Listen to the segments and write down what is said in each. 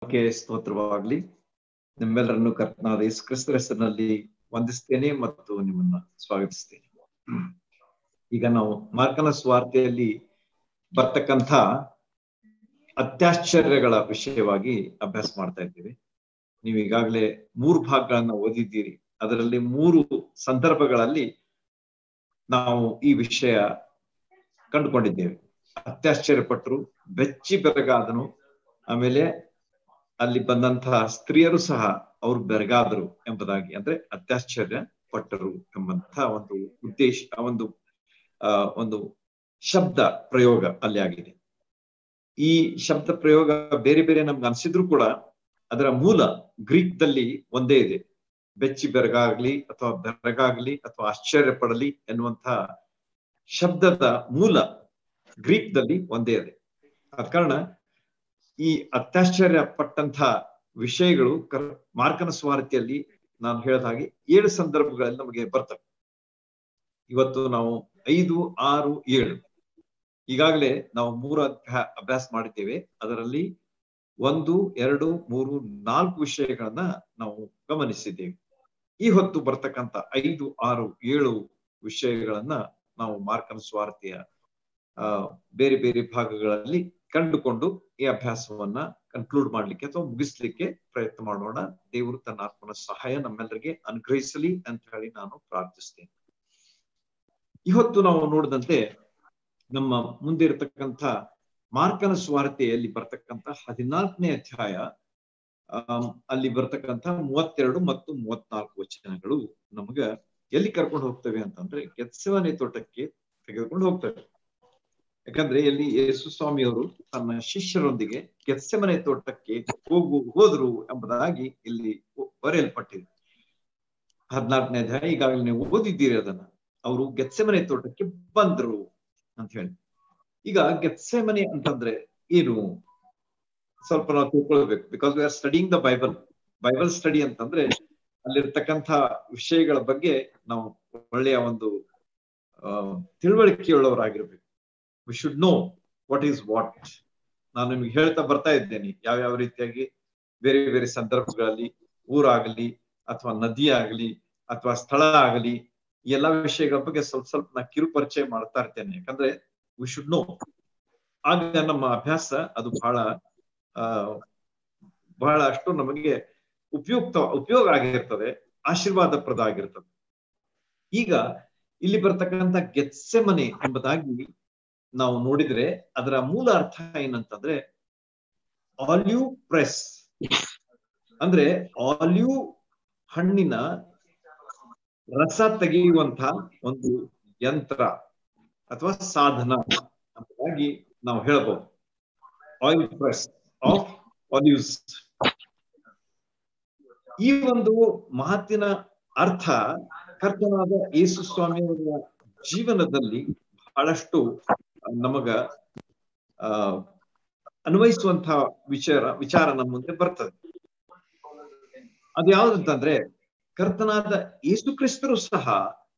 ನಾಮಕ್ಕೆ ಸ್ತೋತ್ರವಾಗ್ಲಿ ನಿಮ್ಮೆಲ್ಲರನ್ನು ಕರ್ತನಾದ ಯೇಸು ಕ್ರಿಸ್ತರ ಹೆಸರಿನಲ್ಲಿ ವಂದಿಸ್ತೇನೆ ಮತ್ತು ನಿಮ್ಮನ್ನ ಸ್ವಾಗತಿಸ್ತೇನೆ ಈಗ ನಾವು ಮಾರ್ಕನ ಸ್ವಾರ್ಥೆಯಲ್ಲಿ ಬರ್ತಕ್ಕಂಥ ಅತ್ಯಾಶ್ಚರ್ಯಗಳ ವಿಷಯವಾಗಿ ಅಭ್ಯಾಸ ಮಾಡ್ತಾ ಇದ್ದೀವಿ ನೀವು ಈಗಾಗಲೇ ಮೂರು ಭಾಗಗಳನ್ನ ಓದಿದ್ದೀರಿ ಅದರಲ್ಲಿ ಮೂರು ಸಂದರ್ಭಗಳಲ್ಲಿ ನಾವು ಈ ವಿಷಯ ಕಂಡುಕೊಂಡಿದ್ದೇವೆ ಅತ್ಯಾಶ್ಚರ್ಯಪಟ್ಟರು ಬೆಚ್ಚಿ ಬೆರಗಾದನು ಆಮೇಲೆ ಅಲ್ಲಿ ಬಂದಂತಹ ಸ್ತ್ರೀಯರು ಸಹ ಅವರು ಬೆರಗಾದರು ಎಂಬುದಾಗಿ ಅಂದ್ರೆ ಅತ್ಯಾಶ್ಚರ್ಯ ಪಟ್ಟರು ಎಂಬಂತಹ ಒಂದು ಉದ್ದೇಶ ಒಂದು ಆ ಒಂದು ಶಬ್ದ ಪ್ರಯೋಗ ಅಲ್ಲಿ ಆಗಿದೆ ಈ ಶಬ್ದ ಪ್ರಯೋಗ ಬೇರೆ ಬೇರೆ ನಮ್ಗೆ ಅನ್ಸಿದ್ರು ಕೂಡ ಅದರ ಮೂಲ ಗ್ರೀಕ್ ದಲ್ಲಿ ಒಂದೇ ಇದೆ ಬೆಚ್ಚಿ ಬೆರಗಾಗ್ಲಿ ಅಥವಾ ಬೆರಗಾಗ್ಲಿ ಅಥವಾ ಆಶ್ಚರ್ಯ ಪಡಲಿ ಎನ್ನುವಂತಹ ಶಬ್ದದ ಮೂಲ ಗ್ರೀಕ್ ದಲ್ಲಿ ಒಂದೇ ಇದೆ ಆದ ಕಾರಣ ಈ ಅತ್ಯಾಶ್ಚರ್ಯ ಪಟ್ಟಂತ ವಿಷಯಗಳು ಕರ್ ಮಾರ್ಕನ ಸ್ವಾರಥಿಯಲ್ಲಿ ನಾನು ಹೇಳಿದ ಹಾಗೆ ಏಳು ಸಂದರ್ಭಗಳಲ್ಲಿ ನಮಗೆ ಬರ್ತವೆ ಇವತ್ತು ನಾವು ಐದು ಆರು ಏಳು ಈಗಾಗಲೇ ನಾವು ಮೂರು ಅಧ್ಯಾಯ ಅಭ್ಯಾಸ ಮಾಡಿದ್ದೇವೆ ಅದರಲ್ಲಿ ಒಂದು ಎರಡು ಮೂರು ನಾಲ್ಕು ವಿಷಯಗಳನ್ನ ನಾವು ಗಮನಿಸಿದ್ದೇವೆ ಈ ಹೊತ್ತು ಬರ್ತಕ್ಕಂಥ ಐದು ಆರು ಏಳು ವಿಷಯಗಳನ್ನ ನಾವು ಮಾರ್ಕನ ಸ್ವಾರ್ಥಿಯ ಆ ಬೇರೆ ಬೇರೆ ಭಾಗಗಳಲ್ಲಿ ಕಂಡುಕೊಂಡು ಈ ಅಭ್ಯಾಸವನ್ನ ಕನ್ಕ್ಲೂಡ್ ಮಾಡ್ಲಿಕ್ಕೆ ಅಥವಾ ಮುಗಿಸ್ಲಿಕ್ಕೆ ಪ್ರಯತ್ನ ಮಾಡೋಣ ದೇವರು ತನ್ನ ಆತ್ಮನ ಸಹಾಯ ನಮ್ಮೆಲ್ಲರಿಗೆ ಅನುಗ್ರಹಿಸಲಿ ಅಂತ ಹೇಳಿ ನಾನು ಪ್ರಾರ್ಥಿಸ್ತೇನೆ ಇವತ್ತು ನಾವು ನೋಡಿದಂತೆ ನಮ್ಮ ಮುಂದೆ ಇರತಕ್ಕಂಥ ಮಾರ್ಕನ ಸ್ವಾರ್ಥೆಯಲ್ಲಿ ಬರ್ತಕ್ಕಂಥ ಹದಿನಾಲ್ಕನೇ ಅಧ್ಯಾಯ ಅಲ್ಲಿ ಬರ್ತಕ್ಕಂಥ ಮೂವತ್ತೆರಡು ಮತ್ತು ಮೂವತ್ನಾಲ್ಕು ವಚನಗಳು ನಮಗ ಎಲ್ಲಿ ಕರ್ಕೊಂಡು ಹೋಗ್ತವೆ ಅಂತಂದ್ರೆ ಕೆತ್ಸವನೆ ತೋಟಕ್ಕೆ ತೆಗೆದುಕೊಂಡು ಹೋಗ್ತವೆ ಯಾಕಂದ್ರೆ ಇಲ್ಲಿ ಯೇಸು ಸ್ವಾಮಿಯವರು ತನ್ನ ಶಿಷ್ಯರೊಂದಿಗೆ ಕೆತ್ಸೆಮನೆ ತೋಟಕ್ಕೆ ಹೋಗು ಹೋದ್ರು ಎಂಬುದಾಗಿ ಇಲ್ಲಿ ಬರೆಯಲ್ಪಟ್ಟಿದೆ ಹದಿನಾಲ್ಕನೇ ಅಧ್ಯಾಯ ಈಗಾಗಲೇ ನೀವು ಓದಿದ್ದೀರಿ ಅದನ್ನ ಅವರು ಗೆತ್ಸೆಮನೆ ತೋಟಕ್ಕೆ ಬಂದ್ರು ಅಂತ ಹೇಳಿ ಈಗ ಗೆತ್ಸೆಮನೆ ಅಂತಂದ್ರೆ ಏನು ಸ್ವಲ್ಪ ನಾವು ತಿಳ್ಕೊಳ್ಬೇಕು because we are studying the Bible Bible study ಅಂತಂದ್ರೆ ಅಲ್ಲಿರ್ತಕ್ಕಂಥ ವಿಷಯಗಳ ಬಗ್ಗೆ ನಾವು ಒಳ್ಳೆಯ ಒಂದು ತಿಳುವಳಿಕೆಯುಳ್ಳವರಾಗಿರ್ಬೇಕು we should know what is what ನಾನು ನಿಮ್ಗೆ ಹೇಳ್ತಾ ಬರ್ತಾ ಇದ್ದೇನೆ ಯಾವ ಯಾವ ರೀತಿಯಾಗಿ ಬೇರೆ ಬೇರೆ ಸಂದರ್ಭಗಳಲ್ಲಿ ಊರಾಗಲಿ ಅಥವಾ ನದಿ ಆಗಲಿ ಅಥವಾ ಸ್ಥಳ ಆಗಲಿ ಈ ಎಲ್ಲಾ ವಿಷಯಗಳ ಬಗ್ಗೆ ಸ್ವಲ್ಪ ಸ್ವಲ್ಪ ನಾ ಕಿರು ಪರಿಚಯ ಮಾಡ್ತಾ ಇರ್ತೇನೆ ಯಾಕಂದ್ರೆ ವಿ ಶುಡ್ ನೋ ಆಗ ನಮ್ಮ ಅಭ್ಯಾಸ ಅದು ಬಹಳ ಆ ಬಹಳ ಅಷ್ಟು ನಮಗೆ ಉಪಯುಕ್ತ ಉಪಯೋಗ ಆಗಿರ್ತದೆ ಆಶೀರ್ವಾದಪ್ರದ ಆಗಿರ್ತದೆ ಈಗ ಇಲ್ಲಿ ಬರ್ತಕ್ಕಂಥ ಗೆತ್ಸೆಮನೆ ಎಂಬುದಾಗಿ ನಾವು ನೋಡಿದ್ರೆ ಅದರ ಮೂಲ ಅರ್ಥ ಏನಂತಂದ್ರೆ ಆಲ್ಯೂ ಪ್ರೆಸ್ ಅಂದ್ರೆ ಆಲ್ಯೂ ಹಣ್ಣಿನ ರಸ ತೆಗೆಯುವಂತ ಒಂದು ಯಂತ್ರ ಅಥವಾ ಸಾಧನ ಅಂತಾಗಿ ನಾವು ಹೇಳ್ಬೋದು ಆಯಿಲ್ ಪ್ರೆಸ್ ಆಫ್ ಆಲ್ಯೂಸ್ ಈ ಒಂದು ಮಾತಿನ ಅರ್ಥ ಕರ್ತನಾದ ಯೇಸು ಸ್ವಾಮಿಯವರ ಜೀವನದಲ್ಲಿ ಬಹಳಷ್ಟು ನಮಗ ಆ ಅನ್ವಯಿಸುವಂತಹ ವಿಚಾರ ವಿಚಾರ ನಮ್ಮ ಮುಂದೆ ಬರ್ತದೆ ಅದು ಯಾವ್ದಂತಂದ್ರೆ ಕರ್ತನಾದ ಯೇಸು ಕ್ರಿಸ್ತರು ಸಹ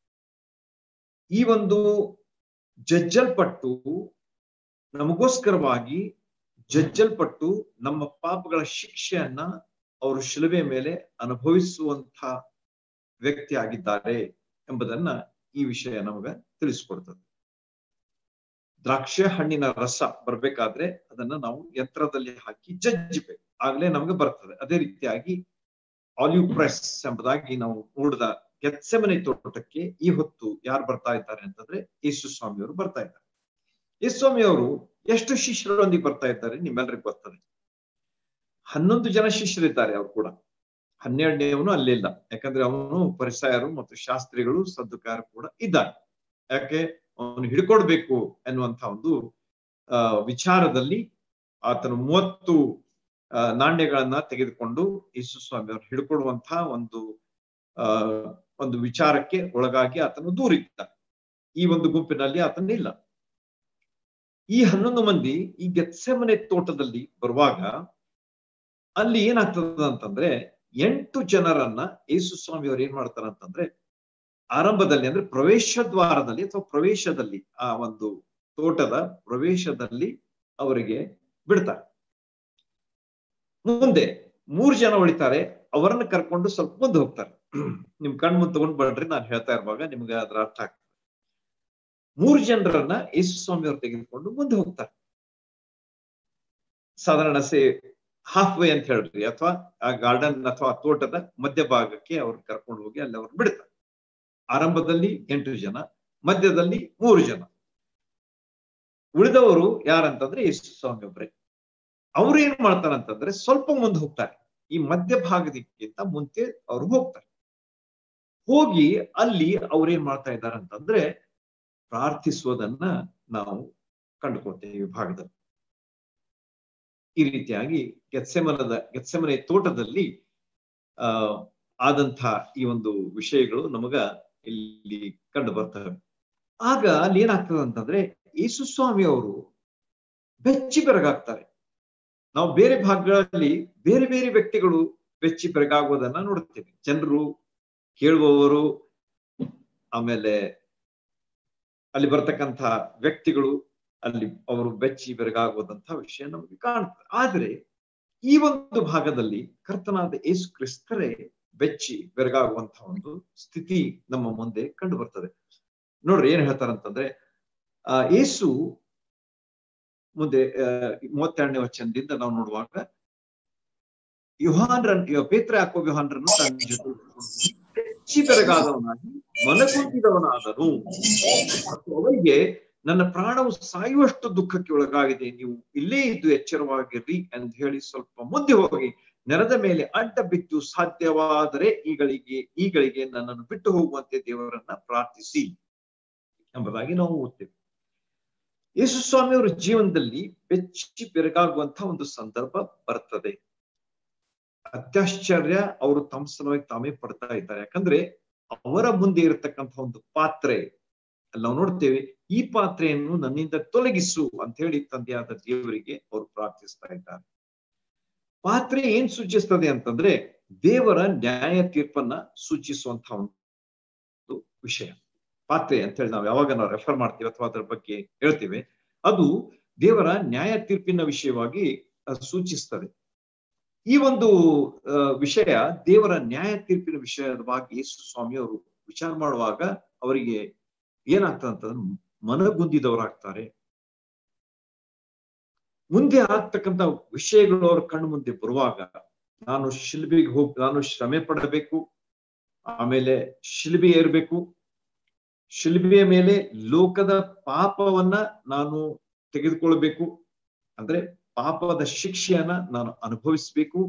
ಈ ಒಂದು ಜಜ್ಜಲ್ಪಟ್ಟು ನಮಗೋಸ್ಕರವಾಗಿ ಜಜ್ಜಲ್ಪಟ್ಟು ನಮ್ಮ ಪಾಪಗಳ ಶಿಕ್ಷೆಯನ್ನ ಅವರು ಶಿಲುಬೆ ಮೇಲೆ ಅನುಭವಿಸುವಂತ ವ್ಯಕ್ತಿ ಆಗಿದ್ದಾರೆ ಎಂಬುದನ್ನ ಈ ವಿಷಯ ನಮಗ ತಿಳಿಸ್ಕೊಡ್ತದೆ ದ್ರಾಕ್ಷಿ ಹಣ್ಣಿನ ರಸ ಬರ್ಬೇಕಾದ್ರೆ ಅದನ್ನ ನಾವು ಯಂತ್ರದಲ್ಲಿ ಹಾಕಿ ಜಜ್ಜಬೇಕು ಆಗ್ಲೇ ನಮ್ಗೆ ಬರ್ತದೆ ಅದೇ ರೀತಿಯಾಗಿ ಆಲಿವ್ ಪ್ರೆಸ್ ಎಂಬುದಾಗಿ ನಾವು ನೋಡಿದ ಕೆತ್ಸೆಮನೆ ತೋಟಕ್ಕೆ ಈ ಹೊತ್ತು ಯಾರು ಬರ್ತಾ ಇದ್ದಾರೆ ಅಂತಂದ್ರೆ ಯೇಸು ಸ್ವಾಮಿಯವರು ಬರ್ತಾ ಇದ್ದಾರೆ ಯೇಸು ಸ್ವಾಮಿಯವರು ಎಷ್ಟು ಶಿಷ್ಯರೊಂದಿಗೆ ಬರ್ತಾ ಇದ್ದಾರೆ ನಿಮ್ಮೆಲ್ಲರಿಗೂ ಬರ್ತದೆ ಹನ್ನೊಂದು ಜನ ಶಿಷ್ಯರಿದ್ದಾರೆ ಅವ್ರು ಕೂಡ ಹನ್ನೆರಡನೇವನು ಅಲ್ಲಿಲ್ಲ ಯಾಕಂದ್ರೆ ಅವನು ಪರಿಸಯರು ಮತ್ತು ಶಾಸ್ತ್ರಿಗಳು ಸದ್ದುಕಾರರು ಕೂಡ ಇದ್ದಾರೆ ಯಾಕೆ ಅವನು ಹಿಡ್ಕೊಡ್ಬೇಕು ಎನ್ನುವಂತ ಒಂದು ಆ ವಿಚಾರದಲ್ಲಿ ಆತನು ಮೂವತ್ತು ನಾಣ್ಯಗಳನ್ನ ತೆಗೆದುಕೊಂಡು ಯೇಸು ಸ್ವಾಮಿ ಅವರು ಹಿಡ್ಕೊಡುವಂತಹ ಒಂದು ಆ ಒಂದು ವಿಚಾರಕ್ಕೆ ಒಳಗಾಗಿ ಆತನು ದೂರಿದ್ದ ಈ ಒಂದು ಗುಂಪಿನಲ್ಲಿ ಆತನಿಲ್ಲ ಈ ಹನ್ನೊಂದು ಮಂದಿ ಈ ಗೆತ್ಸೆಮನೆ ತೋಟದಲ್ಲಿ ಬರುವಾಗ ಅಲ್ಲಿ ಏನಾಗ್ತದ ಅಂತಂದ್ರೆ ಎಂಟು ಜನರನ್ನ ಯೇಸು ಸ್ವಾಮಿ ಅವ್ರು ಏನ್ ಮಾಡ್ತಾರ ಅಂತಂದ್ರೆ ಆರಂಭದಲ್ಲಿ ಅಂದ್ರೆ ಪ್ರವೇಶ ದ್ವಾರದಲ್ಲಿ ಅಥವಾ ಪ್ರವೇಶದಲ್ಲಿ ಆ ಒಂದು ತೋಟದ ಪ್ರವೇಶದಲ್ಲಿ ಅವರಿಗೆ ಬಿಡ್ತಾರೆ ಮುಂದೆ ಮೂರು ಜನ ಉಳಿತಾರೆ ಅವರನ್ನ ಕರ್ಕೊಂಡು ಸ್ವಲ್ಪ ಮುಂದೆ ಹೋಗ್ತಾರೆ ನಿಮ್ ಕಣ್ ಮುಂದೆ ತಗೊಂಡ್ ಬರ್ರಿ ನಾನು ಹೇಳ್ತಾ ಇರುವಾಗ ನಿಮ್ಗೆ ಅದ್ರ ಅರ್ಥ ಆಗ್ತದೆ ಮೂರು ಜನರನ್ನ ಯೇಸು ಸ್ವಾಮಿ ಅವರು ತೆಗೆದುಕೊಂಡು ಮುಂದೆ ಹೋಗ್ತಾರೆ ಸಾಧಾರಣ ಸೇ ಹಾಫ್ ವೇ ಅಂತ ಹೇಳ್ರಿ ಅಥವಾ ಆ ಗಾರ್ಡನ್ ಅಥವಾ ತೋಟದ ಮಧ್ಯಭಾಗಕ್ಕೆ ಅವ್ರು ಕರ್ಕೊಂಡು ಹೋಗಿ ಅಲ್ಲಿ ಅವ್ರು ಬಿಡ್ತಾರೆ ಆರಂಭದಲ್ಲಿ ಎಂಟು ಜನ ಮಧ್ಯದಲ್ಲಿ ಮೂರು ಜನ ಉಳಿದವರು ಯಾರಂತಂದ್ರೆ ಯೇಸು ಸ್ವಾಮಿ ಒಬ್ರೆ ಅವ್ರು ಏನ್ ಮಾಡ್ತಾರಂತಂದ್ರೆ ಸ್ವಲ್ಪ ಮುಂದೆ ಹೋಗ್ತಾರೆ ಈ ಮಧ್ಯಭಾಗದಕ್ಕಿಂತ ಮುಂಚೆ ಅವ್ರು ಹೋಗ್ತಾರೆ ಹೋಗಿ ಅಲ್ಲಿ ಅವ್ರು ಏನ್ ಮಾಡ್ತಾ ಇದ್ದಾರೆ ಅಂತಂದ್ರೆ ಪ್ರಾರ್ಥಿಸುವುದನ್ನ ನಾವು ಕಂಡುಕೊಳ್ತೇವೆ ಈ ಭಾಗದಲ್ಲಿ ಈ ರೀತಿಯಾಗಿ ಗೆತ್ಸೆಮನದ ಗೆತ್ಸೆಮನೆ ತೋಟದಲ್ಲಿ ಆ ಆದಂತ ಈ ಒಂದು ವಿಷಯಗಳು ನಮಗ ಇಲ್ಲಿ ಕಂಡು ಬರ್ತವೆ ಆಗ ಅಲ್ಲಿ ಏನಾಗ್ತದೆ ಅಂತಂದ್ರೆ ಯೇಸು ಸ್ವಾಮಿ ಅವರು ಬೆಚ್ಚಿ ಬೆರಗಾಗ್ತಾರೆ ನಾವು ಬೇರೆ ಭಾಗಗಳಲ್ಲಿ ಬೇರೆ ಬೇರೆ ವ್ಯಕ್ತಿಗಳು ಬೆಚ್ಚಿ ಬೆರಗಾಗುವುದನ್ನ ನೋಡುತ್ತೇವೆ ಜನರು ಕೇಳುವವರು ಆಮೇಲೆ ಅಲ್ಲಿ ಬರ್ತಕ್ಕಂಥ ವ್ಯಕ್ತಿಗಳು ಅಲ್ಲಿ ಅವರು ಬೆಚ್ಚಿ ಬೆರಗಾಗುವುದಂತಹ ವಿಷಯ ನಮಗೆ ಕಾಣ್ತದೆ ಆದ್ರೆ ಈ ಒಂದು ಭಾಗದಲ್ಲಿ ಕರ್ತನಾದ ಯೇಸು ಕ್ರಿಸ್ತರೇ ಬೆಚ್ಚಿ ಬೆರಗಾಗುವಂತಹ ಒಂದು ಸ್ಥಿತಿ ನಮ್ಮ ಮುಂದೆ ಕಂಡು ಬರ್ತದೆ ನೋಡ್ರಿ ಏನ್ ಹೇಳ್ತಾರಂತಂದ್ರೆ ಆ ಯೇಸು ಮುಂದೆ ಮೂವತ್ತೆರಡನೇ ವಚನದಿಂದ ನಾವು ನೋಡುವಾಗ ಯುಹಾನ್ರನ್ ಪೇತ್ರ ಯಾಕೋ ಯುಹಾನ್ರನ್ನು ತನ್ನ ಜೊತೆ ಹೆಚ್ಚಿ ಬೆರಗಾದವನಾಗಿ ಮನಗುಂದಿದವನಾದನು ಮತ್ತು ಅವರಿಗೆ ನನ್ನ ಪ್ರಾಣವು ಸಾಯುವಷ್ಟು ದುಃಖಕ್ಕೆ ಒಳಗಾಗಿದೆ ನೀವು ಇಲ್ಲೇ ಇದ್ದು ಎಚ್ಚರವಾಗಿರ್ರಿ ಅಂತ ಹೇಳಿ ಸ್ವಲ್ಪ ಮುಂದೆ ಹೋಗಿ ನೆಲದ ಮೇಲೆ ಅಡ್ಡ ಬಿದ್ದು ಸಾಧ್ಯವಾದರೆ ಈಗಳಿಗೆ ಈಗಳಿಗೆ ನನ್ನನ್ನು ಬಿಟ್ಟು ಹೋಗುವಂತೆ ದೇವರನ್ನ ಪ್ರಾರ್ಥಿಸಿ ಎಂಬುದಾಗಿ ನಾವು ಓದ್ತೇವೆ ಯೇಸು ಸ್ವಾಮಿ ಅವರ ಜೀವನದಲ್ಲಿ ಬೆಚ್ಚಿ ಬೆರಗಾಗುವಂತಹ ಒಂದು ಸಂದರ್ಭ ಬರ್ತದೆ ಅತ್ಯಾಶ್ಚರ್ಯ ಅವರು ತಮ್ಮ ಸಲುವಾಗಿ ತಾವೇ ಪಡ್ತಾ ಇದ್ದಾರೆ ಯಾಕಂದ್ರೆ ಅವರ ಮುಂದೆ ಇರತಕ್ಕಂಥ ಒಂದು ಪಾತ್ರೆ ಅಲ್ಲಿ ನಾವು ನೋಡ್ತೇವೆ ಈ ಪಾತ್ರೆಯನ್ನು ನನ್ನಿಂದ ತೊಲಗಿಸು ಅಂತ ಹೇಳಿ ತಂದೆಯಾದ ದೇವರಿಗೆ ಅವರು ಪ್ರಾರ್ಥಿಸ್ತಾ ಇದ್ದಾರೆ ಪಾತ್ರೆ ಏನ್ ಸೂಚಿಸ್ತದೆ ಅಂತಂದ್ರೆ ದೇವರ ನ್ಯಾಯ ತೀರ್ಪನ್ನ ಸೂಚಿಸುವಂತಹ ಒಂದು ವಿಷಯ ಪಾತ್ರೆ ಅಂತ ಹೇಳಿ ನಾವು ಯಾವಾಗ ನಾವು ರೆಫರ್ ಮಾಡ್ತೀವಿ ಅಥವಾ ಅದರ ಬಗ್ಗೆ ಹೇಳ್ತೀವಿ ಅದು ದೇವರ ನ್ಯಾಯ ತೀರ್ಪಿನ ವಿಷಯವಾಗಿ ಸೂಚಿಸ್ತದೆ ಈ ಒಂದು ವಿಷಯ ದೇವರ ನ್ಯಾಯ ತೀರ್ಪಿನ ವಿಷಯವಾಗಿ ಯೇಸು ಸ್ವಾಮಿ ಅವರು ವಿಚಾರ ಮಾಡುವಾಗ ಅವರಿಗೆ ಏನಾಗ್ತದೆ ಅಂತಂದ್ರೆ ಮನಗುಂದಿದವರಾಗ್ತಾರೆ ಮುಂದೆ ಆಗ್ತಕ್ಕಂಥ ವಿಷಯಗಳು ಅವ್ರ ಕಣ್ಣು ಮುಂದೆ ಬರುವಾಗ ನಾನು ಶಿಲ್ಬಿಗೆ ಹೋಗ್ ನಾನು ಶ್ರಮೆ ಪಡಬೇಕು ಆಮೇಲೆ ಶಿಲ್ಬಿ ಏರ್ಬೇಕು ಶಿಲ್ಬಿಯ ಮೇಲೆ ಲೋಕದ ಪಾಪವನ್ನ ನಾನು ತೆಗೆದುಕೊಳ್ಬೇಕು ಅಂದ್ರೆ ಪಾಪದ ಶಿಕ್ಷೆಯನ್ನ ನಾನು ಅನುಭವಿಸ್ಬೇಕು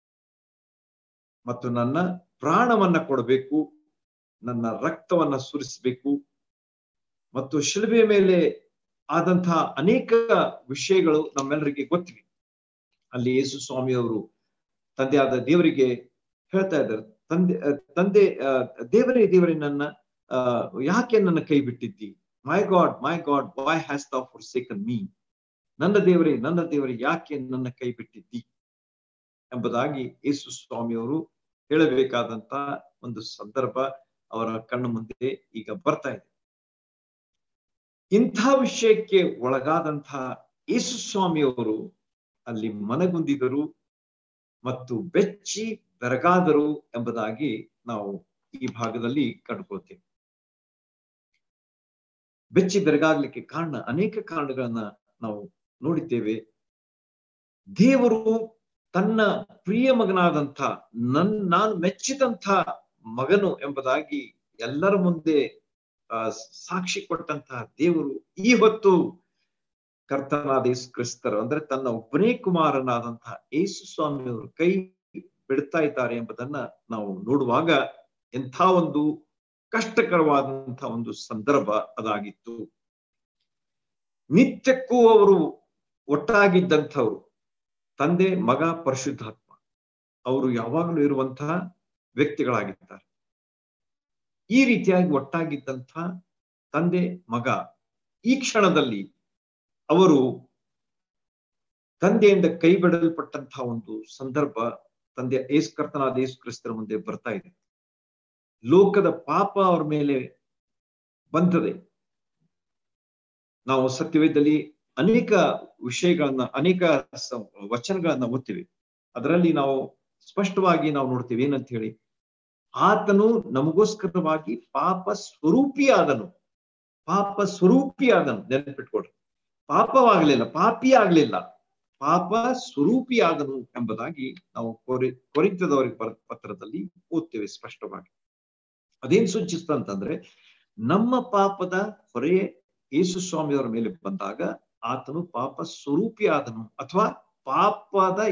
ಮತ್ತು ನನ್ನ ಪ್ರಾಣವನ್ನ ಕೊಡಬೇಕು ನನ್ನ ರಕ್ತವನ್ನ ಸುರಿಸ್ಬೇಕು ಮತ್ತು ಶಿಲ್ಬೆಯ ಮೇಲೆ ಆದಂತಹ ಅನೇಕ ವಿಷಯಗಳು ನಮ್ಮೆಲ್ಲರಿಗೆ ಗೊತ್ತಿವೆ ಅಲ್ಲಿ ಯೇಸು ಸ್ವಾಮಿ ಅವರು ತಂದೆಯಾದ ದೇವರಿಗೆ ಹೇಳ್ತಾ ಇದ್ದಾರೆ ತಂದೆ ತಂದೆ ದೇವರೇ ದೇವರೇ ನನ್ನ ಯಾಕೆ ನನ್ನ ಕೈ ಬಿಟ್ಟಿದ್ದಿ my God my God why has the forsaken me ನನ್ನ ದೇವರೇ ನನ್ನ ದೇವರೇ ಯಾಕೆ ನನ್ನ ಕೈ ಬಿಟ್ಟಿದ್ದಿ ಎಂಬುದಾಗಿ ಯೇಸು ಸ್ವಾಮಿಯವರು ಹೇಳಬೇಕಾದಂತ ಒಂದು ಸಂದರ್ಭ ಅವರ ಕಣ್ಣು ಮುಂದೆ ಈಗ ಬರ್ತಾ ಇದೆ ಇಂಥ ವಿಷಯಕ್ಕೆ ಒಳಗಾದಂತಹ ಯೇಸು ಸ್ವಾಮಿಯವರು ಅಲ್ಲಿ ಮನಗುಂದಿದರು ಮತ್ತು ಬೆಚ್ಚಿ ಬೆರಗಾದರು ಎಂಬುದಾಗಿ ನಾವು ಈ ಭಾಗದಲ್ಲಿ ಕಂಡುಕೊಳ್ತೇವೆ ಬೆಚ್ಚಿ ಬೆರಗಾಗ್ಲಿಕ್ಕೆ ಕಾರಣ ಅನೇಕ ಕಾರಣಗಳನ್ನ ನಾವು ನೋಡಿದ್ದೇವೆ ದೇವರು ತನ್ನ ಪ್ರಿಯ ಮಗನಾದಂಥ ನನ್ ನಾನು ಮೆಚ್ಚಿದಂಥ ಮಗನು ಎಂಬುದಾಗಿ ಎಲ್ಲರ ಮುಂದೆ ಸಾಕ್ಷಿ ಕೊಟ್ಟಂತಹ ದೇವರು ಈ ಹೊತ್ತು ಕರ್ತನಾದ ಯೇಸು ಕ್ರಿಸ್ತರು ಅಂದ್ರೆ ತನ್ನ ಒಬ್ಬನೇ ಕುಮಾರನಾದಂತಹ ಯೇಸು ಸ್ವಾಮಿಯವರು ಕೈ ಬಿಡ್ತಾ ಇದ್ದಾರೆ ಎಂಬುದನ್ನ ನಾವು ನೋಡುವಾಗ ಎಂಥ ಒಂದು ಕಷ್ಟಕರವಾದಂತಹ ಒಂದು ಸಂದರ್ಭ ಅದಾಗಿತ್ತು ನಿತ್ಯಕ್ಕೂ ಅವರು ಒಟ್ಟಾಗಿದ್ದಂಥವ್ರು ತಂದೆ ಮಗ ಪರಿಶುದ್ಧಾತ್ಮ ಅವರು ಯಾವಾಗಲೂ ಇರುವಂತಹ ವ್ಯಕ್ತಿಗಳಾಗಿದ್ದಾರೆ ಈ ರೀತಿಯಾಗಿ ಒಟ್ಟಾಗಿದ್ದಂಥ ತಂದೆ ಮಗ ಈ ಕ್ಷಣದಲ್ಲಿ ಅವರು ತಂದೆಯಿಂದ ಕೈ ಬಿಡಲ್ಪಟ್ಟಂತಹ ಒಂದು ಸಂದರ್ಭ ತಂದೆ ಏಸು ಕರ್ತನಾದ ಯೇಸು ಕ್ರಿಸ್ತರ ಮುಂದೆ ಬರ್ತಾ ಇದೆ ಲೋಕದ ಪಾಪ ಅವ್ರ ಮೇಲೆ ಬಂತದೆ ನಾವು ಸತ್ಯವೇದದಲ್ಲಿ ಅನೇಕ ವಿಷಯಗಳನ್ನ ಅನೇಕ ವಚನಗಳನ್ನ ಓದ್ತೀವಿ ಅದರಲ್ಲಿ ನಾವು ಸ್ಪಷ್ಟವಾಗಿ ನಾವು ನೋಡ್ತೀವಿ ಏನಂತ ಹೇಳಿ ಆತನು ನಮಗೋಸ್ಕರವಾಗಿ ಪಾಪ ಸ್ವರೂಪಿಯಾದನು ಪಾಪ ಸ್ವರೂಪಿಯಾದನು ನೆನಪಿಟ್ಕೊಡ್ರಿ ಪಾಪವಾಗ್ಲಿಲ್ಲ ಪಾಪಿ ಆಗ್ಲಿಲ್ಲ ಪಾಪ ಸ್ವರೂಪಿಯಾದನು ಎಂಬುದಾಗಿ ನಾವು ಕೊರಿ ಕೊರಿತದವರಿಗೆ ಬರ ಪತ್ರದಲ್ಲಿ ಓದ್ತೇವೆ ಸ್ಪಷ್ಟವಾಗಿ ಅದೇನ್ ಸೂಚಿಸ್ತಂತಂದ್ರೆ ನಮ್ಮ ಪಾಪದ ಹೊರೆ ಯೇಸು ಸ್ವಾಮಿಯವರ ಮೇಲೆ ಬಂದಾಗ ಆತನು ಪಾಪ ಸ್ವರೂಪಿಯಾದನು ಅಥವಾ ಪಾಪದ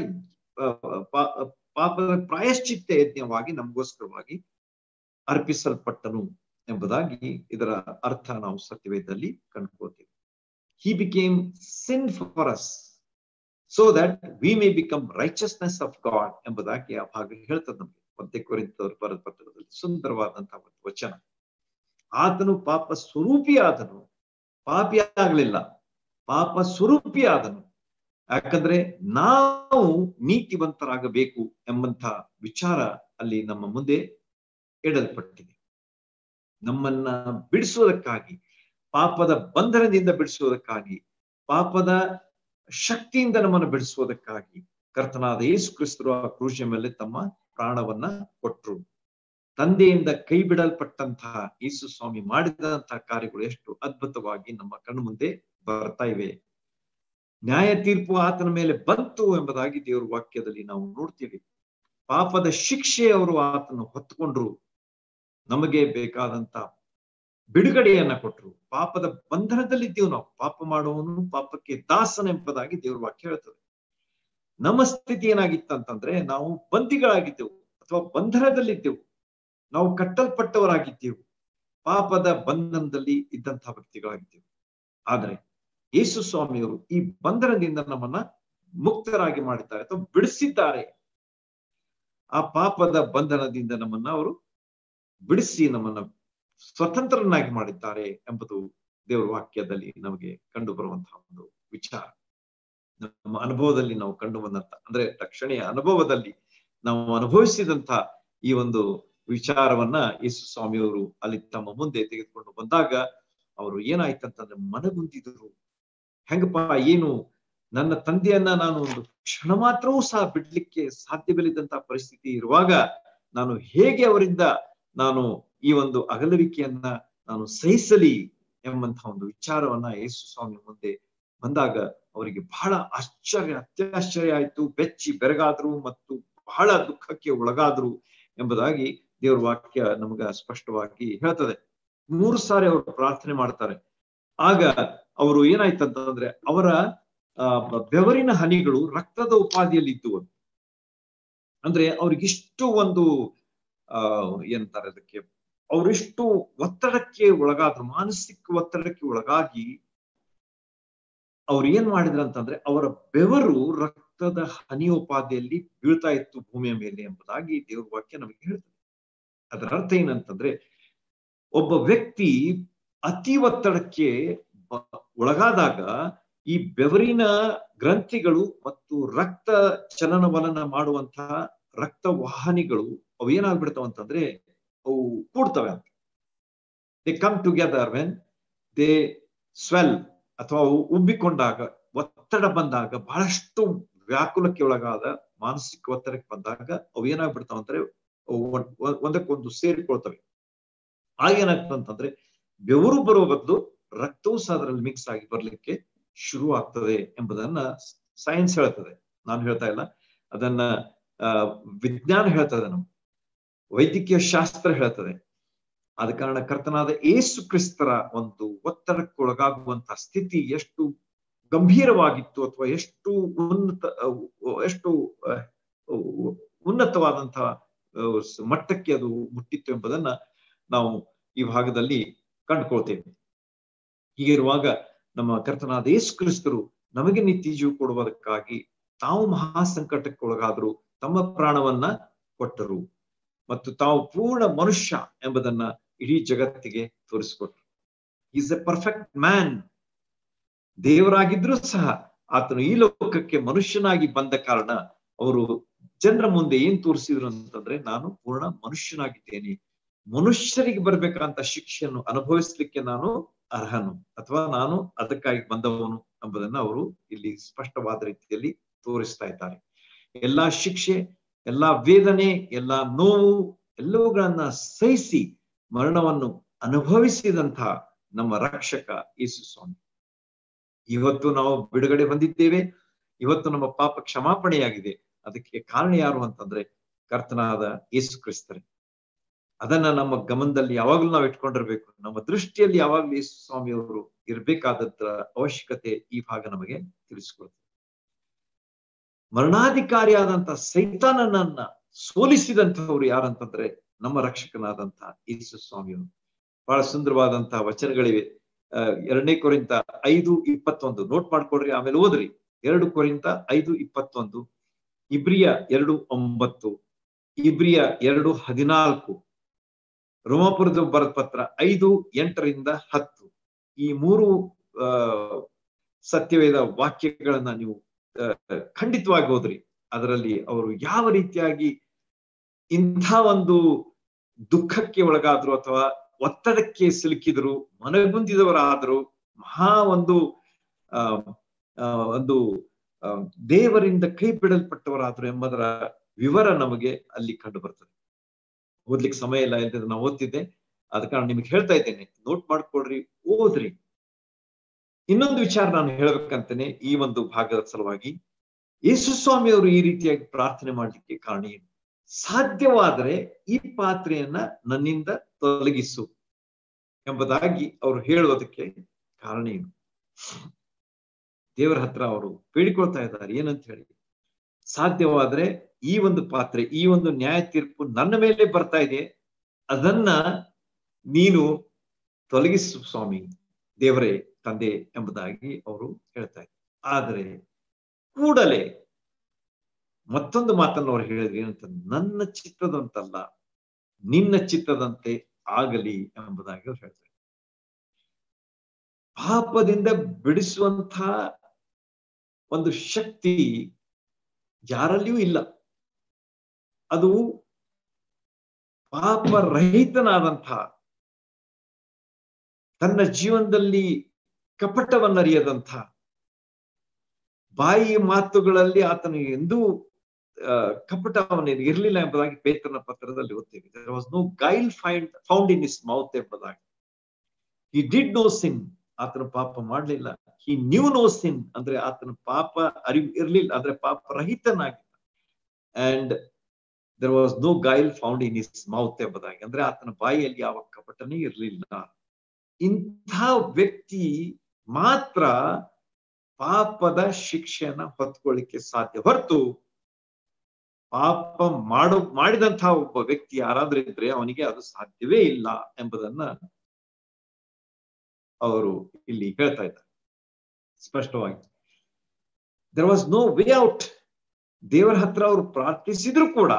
ಪಾಪದ ಪ್ರಾಯಶ್ಚಿತ್ತ ಯಜ್ಞವಾಗಿ ನಮಗೋಸ್ಕರವಾಗಿ ಅರ್ಪಿಸಲ್ಪಟ್ಟನು ಎಂಬುದಾಗಿ ಇದರ ಅರ್ಥ ನಾವು ಸತ್ಯವೇದದಲ್ಲಿ ಕಂಡುಕೋತೀವಿ he became sin for us so that we may become righteousness of God ಎಂಬುದಾಗಿ ಆ ಭಾಗ ಹೇಳ್ತದೆ ನಮ್ಗೆ ಮತ್ತೆ ಕುರಿತವ್ರು ಬರೆದ ಪತ್ರದಲ್ಲಿ ಸುಂದರವಾದಂತಹ ಒಂದು ವಚನ ಆತನು ಪಾಪ ಸ್ವರೂಪಿಯಾದನು ಪಾಪಿ ಆಗ್ಲಿಲ್ಲ ಪಾಪ ಸ್ವರೂಪಿಯಾದನು ಯಾಕಂದ್ರೆ ನಾವು ನೀತಿವಂತರಾಗಬೇಕು ಎಂಬಂತ ವಿಚಾರ ಅಲ್ಲಿ ನಮ್ಮ ಮುಂದೆ ಇಡಲ್ಪಟ್ಟಿದೆ ನಮ್ಮನ್ನ ಬಿಡಿಸುವುದಕ್ಕಾಗಿ ಪಾಪದ ಬಂಧನದಿಂದ ಬಿಡಿಸುವುದಕ್ಕಾಗಿ ಪಾಪದ ಶಕ್ತಿಯಿಂದ ನಮ್ಮನ್ನು ಬಿಡಿಸುವುದಕ್ಕಾಗಿ ಕರ್ತನಾದ ಯೇಸು ಕ್ರಿಸ್ತರು ಆ ಕ್ರೂಜ ಮೇಲೆ ತಮ್ಮ ಪ್ರಾಣವನ್ನ ಕೊಟ್ರು ತಂದೆಯಿಂದ ಕೈ ಬಿಡಲ್ಪಟ್ಟಂತಹ ಯೇಸು ಸ್ವಾಮಿ ಮಾಡಿದಂತಹ ಕಾರ್ಯಗಳು ಎಷ್ಟು ಅದ್ಭುತವಾಗಿ ನಮ್ಮ ಕಣ್ಣು ಮುಂದೆ ಬರ್ತಾ ಇವೆ ನ್ಯಾಯ ತೀರ್ಪು ಆತನ ಮೇಲೆ ಬಂತು ಎಂಬುದಾಗಿ ದೇವರ ವಾಕ್ಯದಲ್ಲಿ ನಾವು ನೋಡ್ತೀವಿ ಪಾಪದ ಶಿಕ್ಷೆ ಅವರು ಆತನು ಹೊತ್ತುಕೊಂಡ್ರು ನಮಗೆ ಬೇಕಾದಂತ ಬಿಡುಗಡೆಯನ್ನ ಕೊಟ್ರು ಪಾಪದ ಬಂಧನದಲ್ಲಿದ್ದೀವಿ ನಾವು ಪಾಪ ಮಾಡುವವನು ಪಾಪಕ್ಕೆ ದಾಸನ ಎಂಬುದಾಗಿ ದೇವ್ರ ವಾಕ್ಯ ಹೇಳ್ತದೆ ನಮ್ಮ ಸ್ಥಿತಿ ಏನಾಗಿತ್ತಂತಂದ್ರೆ ನಾವು ಬಂದಿಗಳಾಗಿದ್ದೆವು ಅಥವಾ ಬಂಧನದಲ್ಲಿದ್ದೆವು ನಾವು ಕಟ್ಟಲ್ಪಟ್ಟವರಾಗಿದ್ದೆವು ಪಾಪದ ಬಂಧನದಲ್ಲಿ ಇದ್ದಂತಹ ವ್ಯಕ್ತಿಗಳಾಗಿದ್ದೆವು ಆದ್ರೆ ಯೇಸು ಸ್ವಾಮಿಯವರು ಈ ಬಂಧನದಿಂದ ನಮ್ಮನ್ನ ಮುಕ್ತರಾಗಿ ಮಾಡಿದ್ದಾರೆ ಅಥವಾ ಬಿಡಿಸಿದ್ದಾರೆ ಆ ಪಾಪದ ಬಂಧನದಿಂದ ನಮ್ಮನ್ನ ಅವರು ಬಿಡಿಸಿ ನಮ್ಮನ್ನ ಸ್ವತಂತ್ರನಾಗಿ ಮಾಡಿದ್ದಾರೆ ಎಂಬುದು ದೇವರ ವಾಕ್ಯದಲ್ಲಿ ನಮಗೆ ಕಂಡು ಬರುವಂತಹ ಒಂದು ವಿಚಾರ ನಮ್ಮ ಅನುಭವದಲ್ಲಿ ನಾವು ಕಂಡು ಬಂದಂತ ಅಂದ್ರೆ ರಕ್ಷಣೆಯ ಅನುಭವದಲ್ಲಿ ನಾವು ಅನುಭವಿಸಿದಂತ ಈ ಒಂದು ವಿಚಾರವನ್ನ ಯೇಸು ಸ್ವಾಮಿಯವರು ಅಲ್ಲಿ ತಮ್ಮ ಮುಂದೆ ತೆಗೆದುಕೊಂಡು ಬಂದಾಗ ಅವರು ಏನಾಯ್ತಂತಂದ್ರೆ ಮನಗುಂದಿದರು ಹೆಂಗಪ್ಪ ಏನು ನನ್ನ ತಂದೆಯನ್ನ ನಾನು ಒಂದು ಕ್ಷಣ ಮಾತ್ರವೂ ಸಹ ಬಿಡ್ಲಿಕ್ಕೆ ಸಾಧ್ಯವಿಲ್ಲದಂತಹ ಪರಿಸ್ಥಿತಿ ಇರುವಾಗ ನಾನು ಹೇಗೆ ಅವರಿಂದ ನಾನು ಈ ಒಂದು ಅಗಲವಿಕೆಯನ್ನ ನಾನು ಸಹಿಸಲಿ ಎಂಬಂತಹ ಒಂದು ವಿಚಾರವನ್ನ ಯೇಸು ಸ್ವಾಮಿ ಮುಂದೆ ಬಂದಾಗ ಅವರಿಗೆ ಬಹಳ ಆಶ್ಚರ್ಯ ಅತ್ಯಾಶ್ಚರ್ಯ ಆಯ್ತು ಬೆಚ್ಚಿ ಬೆರಗಾದ್ರು ಮತ್ತು ಬಹಳ ದುಃಖಕ್ಕೆ ಒಳಗಾದ್ರು ಎಂಬುದಾಗಿ ದೇವರ ವಾಕ್ಯ ನಮಗ ಸ್ಪಷ್ಟವಾಗಿ ಹೇಳ್ತದೆ ಮೂರು ಸಾರಿ ಅವರು ಪ್ರಾರ್ಥನೆ ಮಾಡ್ತಾರೆ ಆಗ ಅವರು ಏನಾಯ್ತಂತಂದ್ರೆ ಅವರ ಆ ಬೆವರಿನ ಹನಿಗಳು ರಕ್ತದ ಉಪಾಧಿಯಲ್ಲಿ ಇದ್ದು ಅಂದ್ರೆ ಅವ್ರಿಗಿಷ್ಟು ಒಂದು ಆ ಏನಂತಾರೆ ಅದಕ್ಕೆ ಅವರಿಷ್ಟು ಒತ್ತಡಕ್ಕೆ ಒಳಗಾದ್ರು ಮಾನಸಿಕ ಒತ್ತಡಕ್ಕೆ ಒಳಗಾಗಿ ಅವ್ರು ಏನ್ ಮಾಡಿದ್ರ ಅಂತಂದ್ರೆ ಅವರ ಬೆವರು ರಕ್ತದ ಹನಿಯೋಪಾದಿಯಲ್ಲಿ ಬೀಳ್ತಾ ಇತ್ತು ಭೂಮಿಯ ಮೇಲೆ ಎಂಬುದಾಗಿ ದೇವ್ರ ವಾಕ್ಯ ನಮಗೆ ಹೇಳ್ತದೆ ಅದರ ಅರ್ಥ ಏನಂತಂದ್ರೆ ಒಬ್ಬ ವ್ಯಕ್ತಿ ಅತಿ ಒತ್ತಡಕ್ಕೆ ಒಳಗಾದಾಗ ಈ ಬೆವರಿನ ಗ್ರಂಥಿಗಳು ಮತ್ತು ರಕ್ತ ಚಲನವಲನ ಮಾಡುವಂತಹ ರಕ್ತ ವಾಹನಿಗಳು ಅವು ಏನಾಗ್ಬಿಡ್ತಾವ ಅಂತಂದ್ರೆ ಅವು ಕೂಡ್ತವೆ ಅಂತ they come together when they swell ಅಥವಾ ಅವು ಉಬ್ಬಿಕೊಂಡಾಗ ಒತ್ತಡ ಬಂದಾಗ ಬಹಳಷ್ಟು ವ್ಯಾಕುಲಕ್ಕೆ ಒಳಗಾದ ಮಾನಸಿಕ ಒತ್ತಡಕ್ಕೆ ಬಂದಾಗ ಅವು ಏನಾಗ್ಬಿಡ್ತಾವ ಅಂದ್ರೆ ಒಂದಕ್ಕೊಂದು ಸೇರಿಕೊಳ್ತವೆ ಆಗ ಏನಾಗ್ತಂತಂದ್ರೆ ಬೆವರು ಬರುವ ಬದಲು ರಕ್ತವೂ ಸಹ ಅದರಲ್ಲಿ ಮಿಕ್ಸ್ ಆಗಿ ಬರ್ಲಿಕ್ಕೆ ಶುರು ಆಗ್ತದೆ ಎಂಬುದನ್ನ ಸೈನ್ಸ್ ಹೇಳ್ತದೆ ನಾನು ಹೇಳ್ತಾ ಇಲ್ಲ ಅದನ್ನ ವಿಜ್ಞಾನ ಹೇಳ್ತದೆ ನಮ್ಗೆ ವೈದ್ಯಕೀಯ ಶಾಸ್ತ್ರ ಹೇಳ್ತದೆ ಆದ ಕಾರಣ ಕರ್ತನಾದ ಏಸು ಕ್ರಿಸ್ತರ ಒಂದು ಒತ್ತಡಕ್ಕೊಳಗಾಗುವಂತಹ ಸ್ಥಿತಿ ಎಷ್ಟು ಗಂಭೀರವಾಗಿತ್ತು ಅಥವಾ ಎಷ್ಟು ಉನ್ನತ ಎಷ್ಟು ಉನ್ನತವಾದಂತಹ ಮಟ್ಟಕ್ಕೆ ಅದು ಮುಟ್ಟಿತ್ತು ಎಂಬುದನ್ನ ನಾವು ಈ ಭಾಗದಲ್ಲಿ ಕಂಡುಕೊಳ್ತೇವೆ ಹೀಗಿರುವಾಗ ನಮ್ಮ ಕರ್ತನಾದ ಯೇಸು ಕ್ರಿಸ್ತರು ನಮಗೆ ನಿತ್ಯ ಜೀವ ಕೊಡುವುದಕ್ಕಾಗಿ ತಾವು ಮಹಾ ಸಂಕಟಕ್ಕೆ ಒಳಗಾದ್ರು ತಮ್ಮ ಪ್ರಾಣವನ್ನ ಕೊಟ್ಟರು ಮತ್ತು ತಾವು ಪೂರ್ಣ ಮನುಷ್ಯ ಎಂಬುದನ್ನ ಇಡೀ ಜಗತ್ತಿಗೆ ತೋರಿಸಿಕೊಟ್ರು ಈಸ್ ಎ ಪರ್ಫೆಕ್ಟ್ ಮ್ಯಾನ್ ದೇವರಾಗಿದ್ರು ಸಹ ಆತನು ಈ ಲೋಕಕ್ಕೆ ಮನುಷ್ಯನಾಗಿ ಬಂದ ಕಾರಣ ಅವರು ಜನರ ಮುಂದೆ ಏನ್ ತೋರಿಸಿದ್ರು ಅಂತಂದ್ರೆ ನಾನು ಪೂರ್ಣ ಮನುಷ್ಯನಾಗಿದ್ದೇನೆ ಮನುಷ್ಯರಿಗೆ ಬರ್ಬೇಕಂತ ಶಿಕ್ಷೆಯನ್ನು ಅನುಭವಿಸ್ಲಿಕ್ಕೆ ನಾನು ಅರ್ಹನು ಅಥವಾ ನಾನು ಅದಕ್ಕಾಗಿ ಬಂದವನು ಎಂಬುದನ್ನ ಅವರು ಇಲ್ಲಿ ಸ್ಪಷ್ಟವಾದ ರೀತಿಯಲ್ಲಿ ತೋರಿಸ್ತಾ ಇದ್ದಾರೆ ಎಲ್ಲಾ ಶಿಕ್ಷೆ ಎಲ್ಲಾ ವೇದನೆ ಎಲ್ಲಾ ನೋವು ಎಲ್ಲವುಗಳನ್ನ ಸಹಿಸಿ ಮರಣವನ್ನು ಅನುಭವಿಸಿದಂತಹ ನಮ್ಮ ರಕ್ಷಕ ಯೇಸು ಸ್ವಾಮಿ ಇವತ್ತು ನಾವು ಬಿಡುಗಡೆ ಹೊಂದಿದ್ದೇವೆ ಇವತ್ತು ನಮ್ಮ ಪಾಪ ಕ್ಷಮಾಪಣೆಯಾಗಿದೆ ಅದಕ್ಕೆ ಕಾರಣ ಯಾರು ಅಂತಂದ್ರೆ ಕರ್ತನಾದ ಯೇಸು ಕ್ರಿಸ್ತರೇ ಅದನ್ನ ನಮ್ಮ ಗಮನದಲ್ಲಿ ಯಾವಾಗ್ಲೂ ನಾವು ಇಟ್ಕೊಂಡಿರ್ಬೇಕು ನಮ್ಮ ದೃಷ್ಟಿಯಲ್ಲಿ ಯಾವಾಗ್ಲೂ ಯೇಸು ಸ್ವಾಮಿಯವರು ಇರ್ಬೇಕಾದದ್ರ ಅವಶ್ಯಕತೆ ಈ ಭಾಗ ನಮಗೆ ತಿಳಿಸ್ಕೊಡ್ತದೆ ಮರಣಾಧಿಕಾರಿಯಾದಂತ ಸೈತಾನನನ್ನ ಸೋಲಿಸಿದಂತಹವ್ರು ಯಾರಂತಂದ್ರೆ ನಮ್ಮ ರಕ್ಷಕನಾದಂತ ಯೇಸು ಸ್ವಾಮಿಯವರು ಬಹಳ ಸುಂದರವಾದಂತಹ ವಚನಗಳಿವೆ ಅಹ್ ಎರಡನೇ ಕೊರಿಂತ ಐದು ಇಪ್ಪತ್ತೊಂದು ನೋಟ್ ಮಾಡ್ಕೊಡ್ರಿ ಆಮೇಲೆ ಓದ್ರಿ ಎರಡು ಕೊರಿಂತ ಐದು ಇಪ್ಪತ್ತೊಂದು ಇಬ್ರಿಯ ಎರಡು ಒಂಬತ್ತು ಇಬ್ರಿಯ ಎರಡು ಹದಿನಾಲ್ಕು ರೋಮಾಪುರದ ಬರದ ಪತ್ರ ಐದು ಎಂಟರಿಂದ ಹತ್ತು ಈ ಮೂರು ಆ ಸತ್ಯವೇದ ವಾಕ್ಯಗಳನ್ನ ನೀವು ಖಂಡಿತವಾಗಿ ಓದ್ರಿ ಅದರಲ್ಲಿ ಅವರು ಯಾವ ರೀತಿಯಾಗಿ ಇಂಥ ಒಂದು ದುಃಖಕ್ಕೆ ಒಳಗಾದ್ರು ಅಥವಾ ಒತ್ತಡಕ್ಕೆ ಸಿಲುಕಿದ್ರು ಮನಗುಂದಿದವರಾದ್ರು ಮಹಾ ಒಂದು ಆ ಒಂದು ದೇವರಿಂದ ಕೈ ಬಿಡಲ್ಪಟ್ಟವರಾದ್ರು ಎಂಬುದರ ವಿವರ ನಮಗೆ ಅಲ್ಲಿ ಕಂಡು ಬರ್ತದೆ ಓದ್ಲಿಕ್ಕೆ ಸಮಯ ಇಲ್ಲ ಇಲ್ಲದ್ರೆ ನಾವು ಓದ್ತಿದ್ದೆ ಅದ ಕಾರಣ ನಿಮ್ಗೆ ಹೇಳ್ತಾ ಇದ್ದೇನೆ ನೋಟ್ ಮಾಡ್ಕೊಡ್ರಿ ಓದ್ರಿ ಇನ್ನೊಂದು ವಿಚಾರ ನಾನು ಹೇಳ್ಬೇಕಂತೇನೆ ಈ ಒಂದು ಭಾಗದ ಸಲುವಾಗಿ ಯೇಸು ಸ್ವಾಮಿ ಅವರು ಈ ರೀತಿಯಾಗಿ ಪ್ರಾರ್ಥನೆ ಮಾಡ್ಲಿಕ್ಕೆ ಕಾರಣ ಏನು ಸಾಧ್ಯವಾದರೆ ಈ ಪಾತ್ರೆಯನ್ನ ನನ್ನಿಂದ ತೊಲಗಿಸು ಎಂಬುದಾಗಿ ಅವರು ಹೇಳುವುದಕ್ಕೆ ಕಾರಣ ಏನು ದೇವರ ಹತ್ರ ಅವರು ಬೇಡಿಕೊಳ್ತಾ ಇದ್ದಾರೆ ಏನಂತ ಹೇಳಿ ಸಾಧ್ಯವಾದ್ರೆ ಈ ಒಂದು ಪಾತ್ರೆ ಈ ಒಂದು ನ್ಯಾಯ ತೀರ್ಪು ನನ್ನ ಮೇಲೆ ಬರ್ತಾ ಇದೆ ಅದನ್ನ ನೀನು ತೊಲಗಿಸು ಸ್ವಾಮಿ ದೇವರೇ ತಂದೆ ಎಂಬುದಾಗಿ ಅವರು ಹೇಳ್ತಾ ಇದ್ದಾರೆ ಆದರೆ ಕೂಡಲೇ ಮತ್ತೊಂದು ಮಾತನ್ನು ಅವ್ರು ಹೇಳಿದ್ರು ಏನಂತ ನನ್ನ ಚಿತ್ತದಂತಲ್ಲ ನಿನ್ನ ಚಿತ್ತದಂತೆ ಆಗಲಿ ಎಂಬುದಾಗಿ ಅವ್ರು ಹೇಳ್ತಾರೆ ಪಾಪದಿಂದ ಬಿಡಿಸುವಂತಹ ಒಂದು ಶಕ್ತಿ ಯಾರಲ್ಲಿಯೂ ಇಲ್ಲ ಅದು ಪಾಪರಹಿತನಾದಂತಹ ತನ್ನ ಜೀವನದಲ್ಲಿ ಕಪಟವನ್ನರಿಯದಂಥ ಬಾಯಿ ಮಾತುಗಳಲ್ಲಿ ಆತನು ಎಂದೂ ಕಪಟ ಅವನಿಗೆ ಇರಲಿಲ್ಲ ಎಂಬುದಾಗಿ ಪೇತ್ರನ ಪತ್ರದಲ್ಲಿ ಓದ್ತೇವೆ there was no guile find found in his mouth ಎಂಬುದಾಗಿ ಹಿ ಡಿಡ್ ನೋ ಸಿನ್ ಆತನ ಪಾಪ ಮಾಡ್ಲಿಲ್ಲ ಹಿ ನ್ಯೂ ನೋ ಸಿನ್ ಅಂದ್ರೆ ಆತನ ಪಾಪ ಅರಿವು ಇರ್ಲಿಲ್ಲ ಅಂದ್ರೆ ಪಾಪ ರಹಿತನಾಗಿಲ್ಲ and there was no guile found in his mouth ಎಂಬುದಾಗಿ ಅಂದ್ರೆ ಆತನ ಬಾಯಿಯಲ್ಲಿ ಯಾವ ಕಪಟನೇ ಇರಲಿಲ್ಲ ಇಂಥ ವ್ಯಕ್ತಿ ಮಾತ್ರ ಪಾಪದ ಶಿಕ್ಷೆಯನ್ನ ಹೊತ್ಕೊಳ್ಳಿಕ್ಕೆ ಸಾಧ್ಯ ಹೊರತು ಪಾಪ ಮಾಡೋ ಮಾಡಿದಂತಹ ಒಬ್ಬ ವ್ಯಕ್ತಿ ಯಾರಾದ್ರೂ ಇದ್ರೆ ಅವನಿಗೆ ಅದು ಸಾಧ್ಯವೇ ಇಲ್ಲ ಎಂಬುದನ್ನ ಅವರು ಇಲ್ಲಿ ಹೇಳ್ತಾ ಇದ್ದಾರೆ ಸ್ಪಷ್ಟವಾಗಿ there was no way out ದೇವರ ಹತ್ರ ಅವರು ಪ್ರಾರ್ಥಿಸಿದ್ರು ಕೂಡ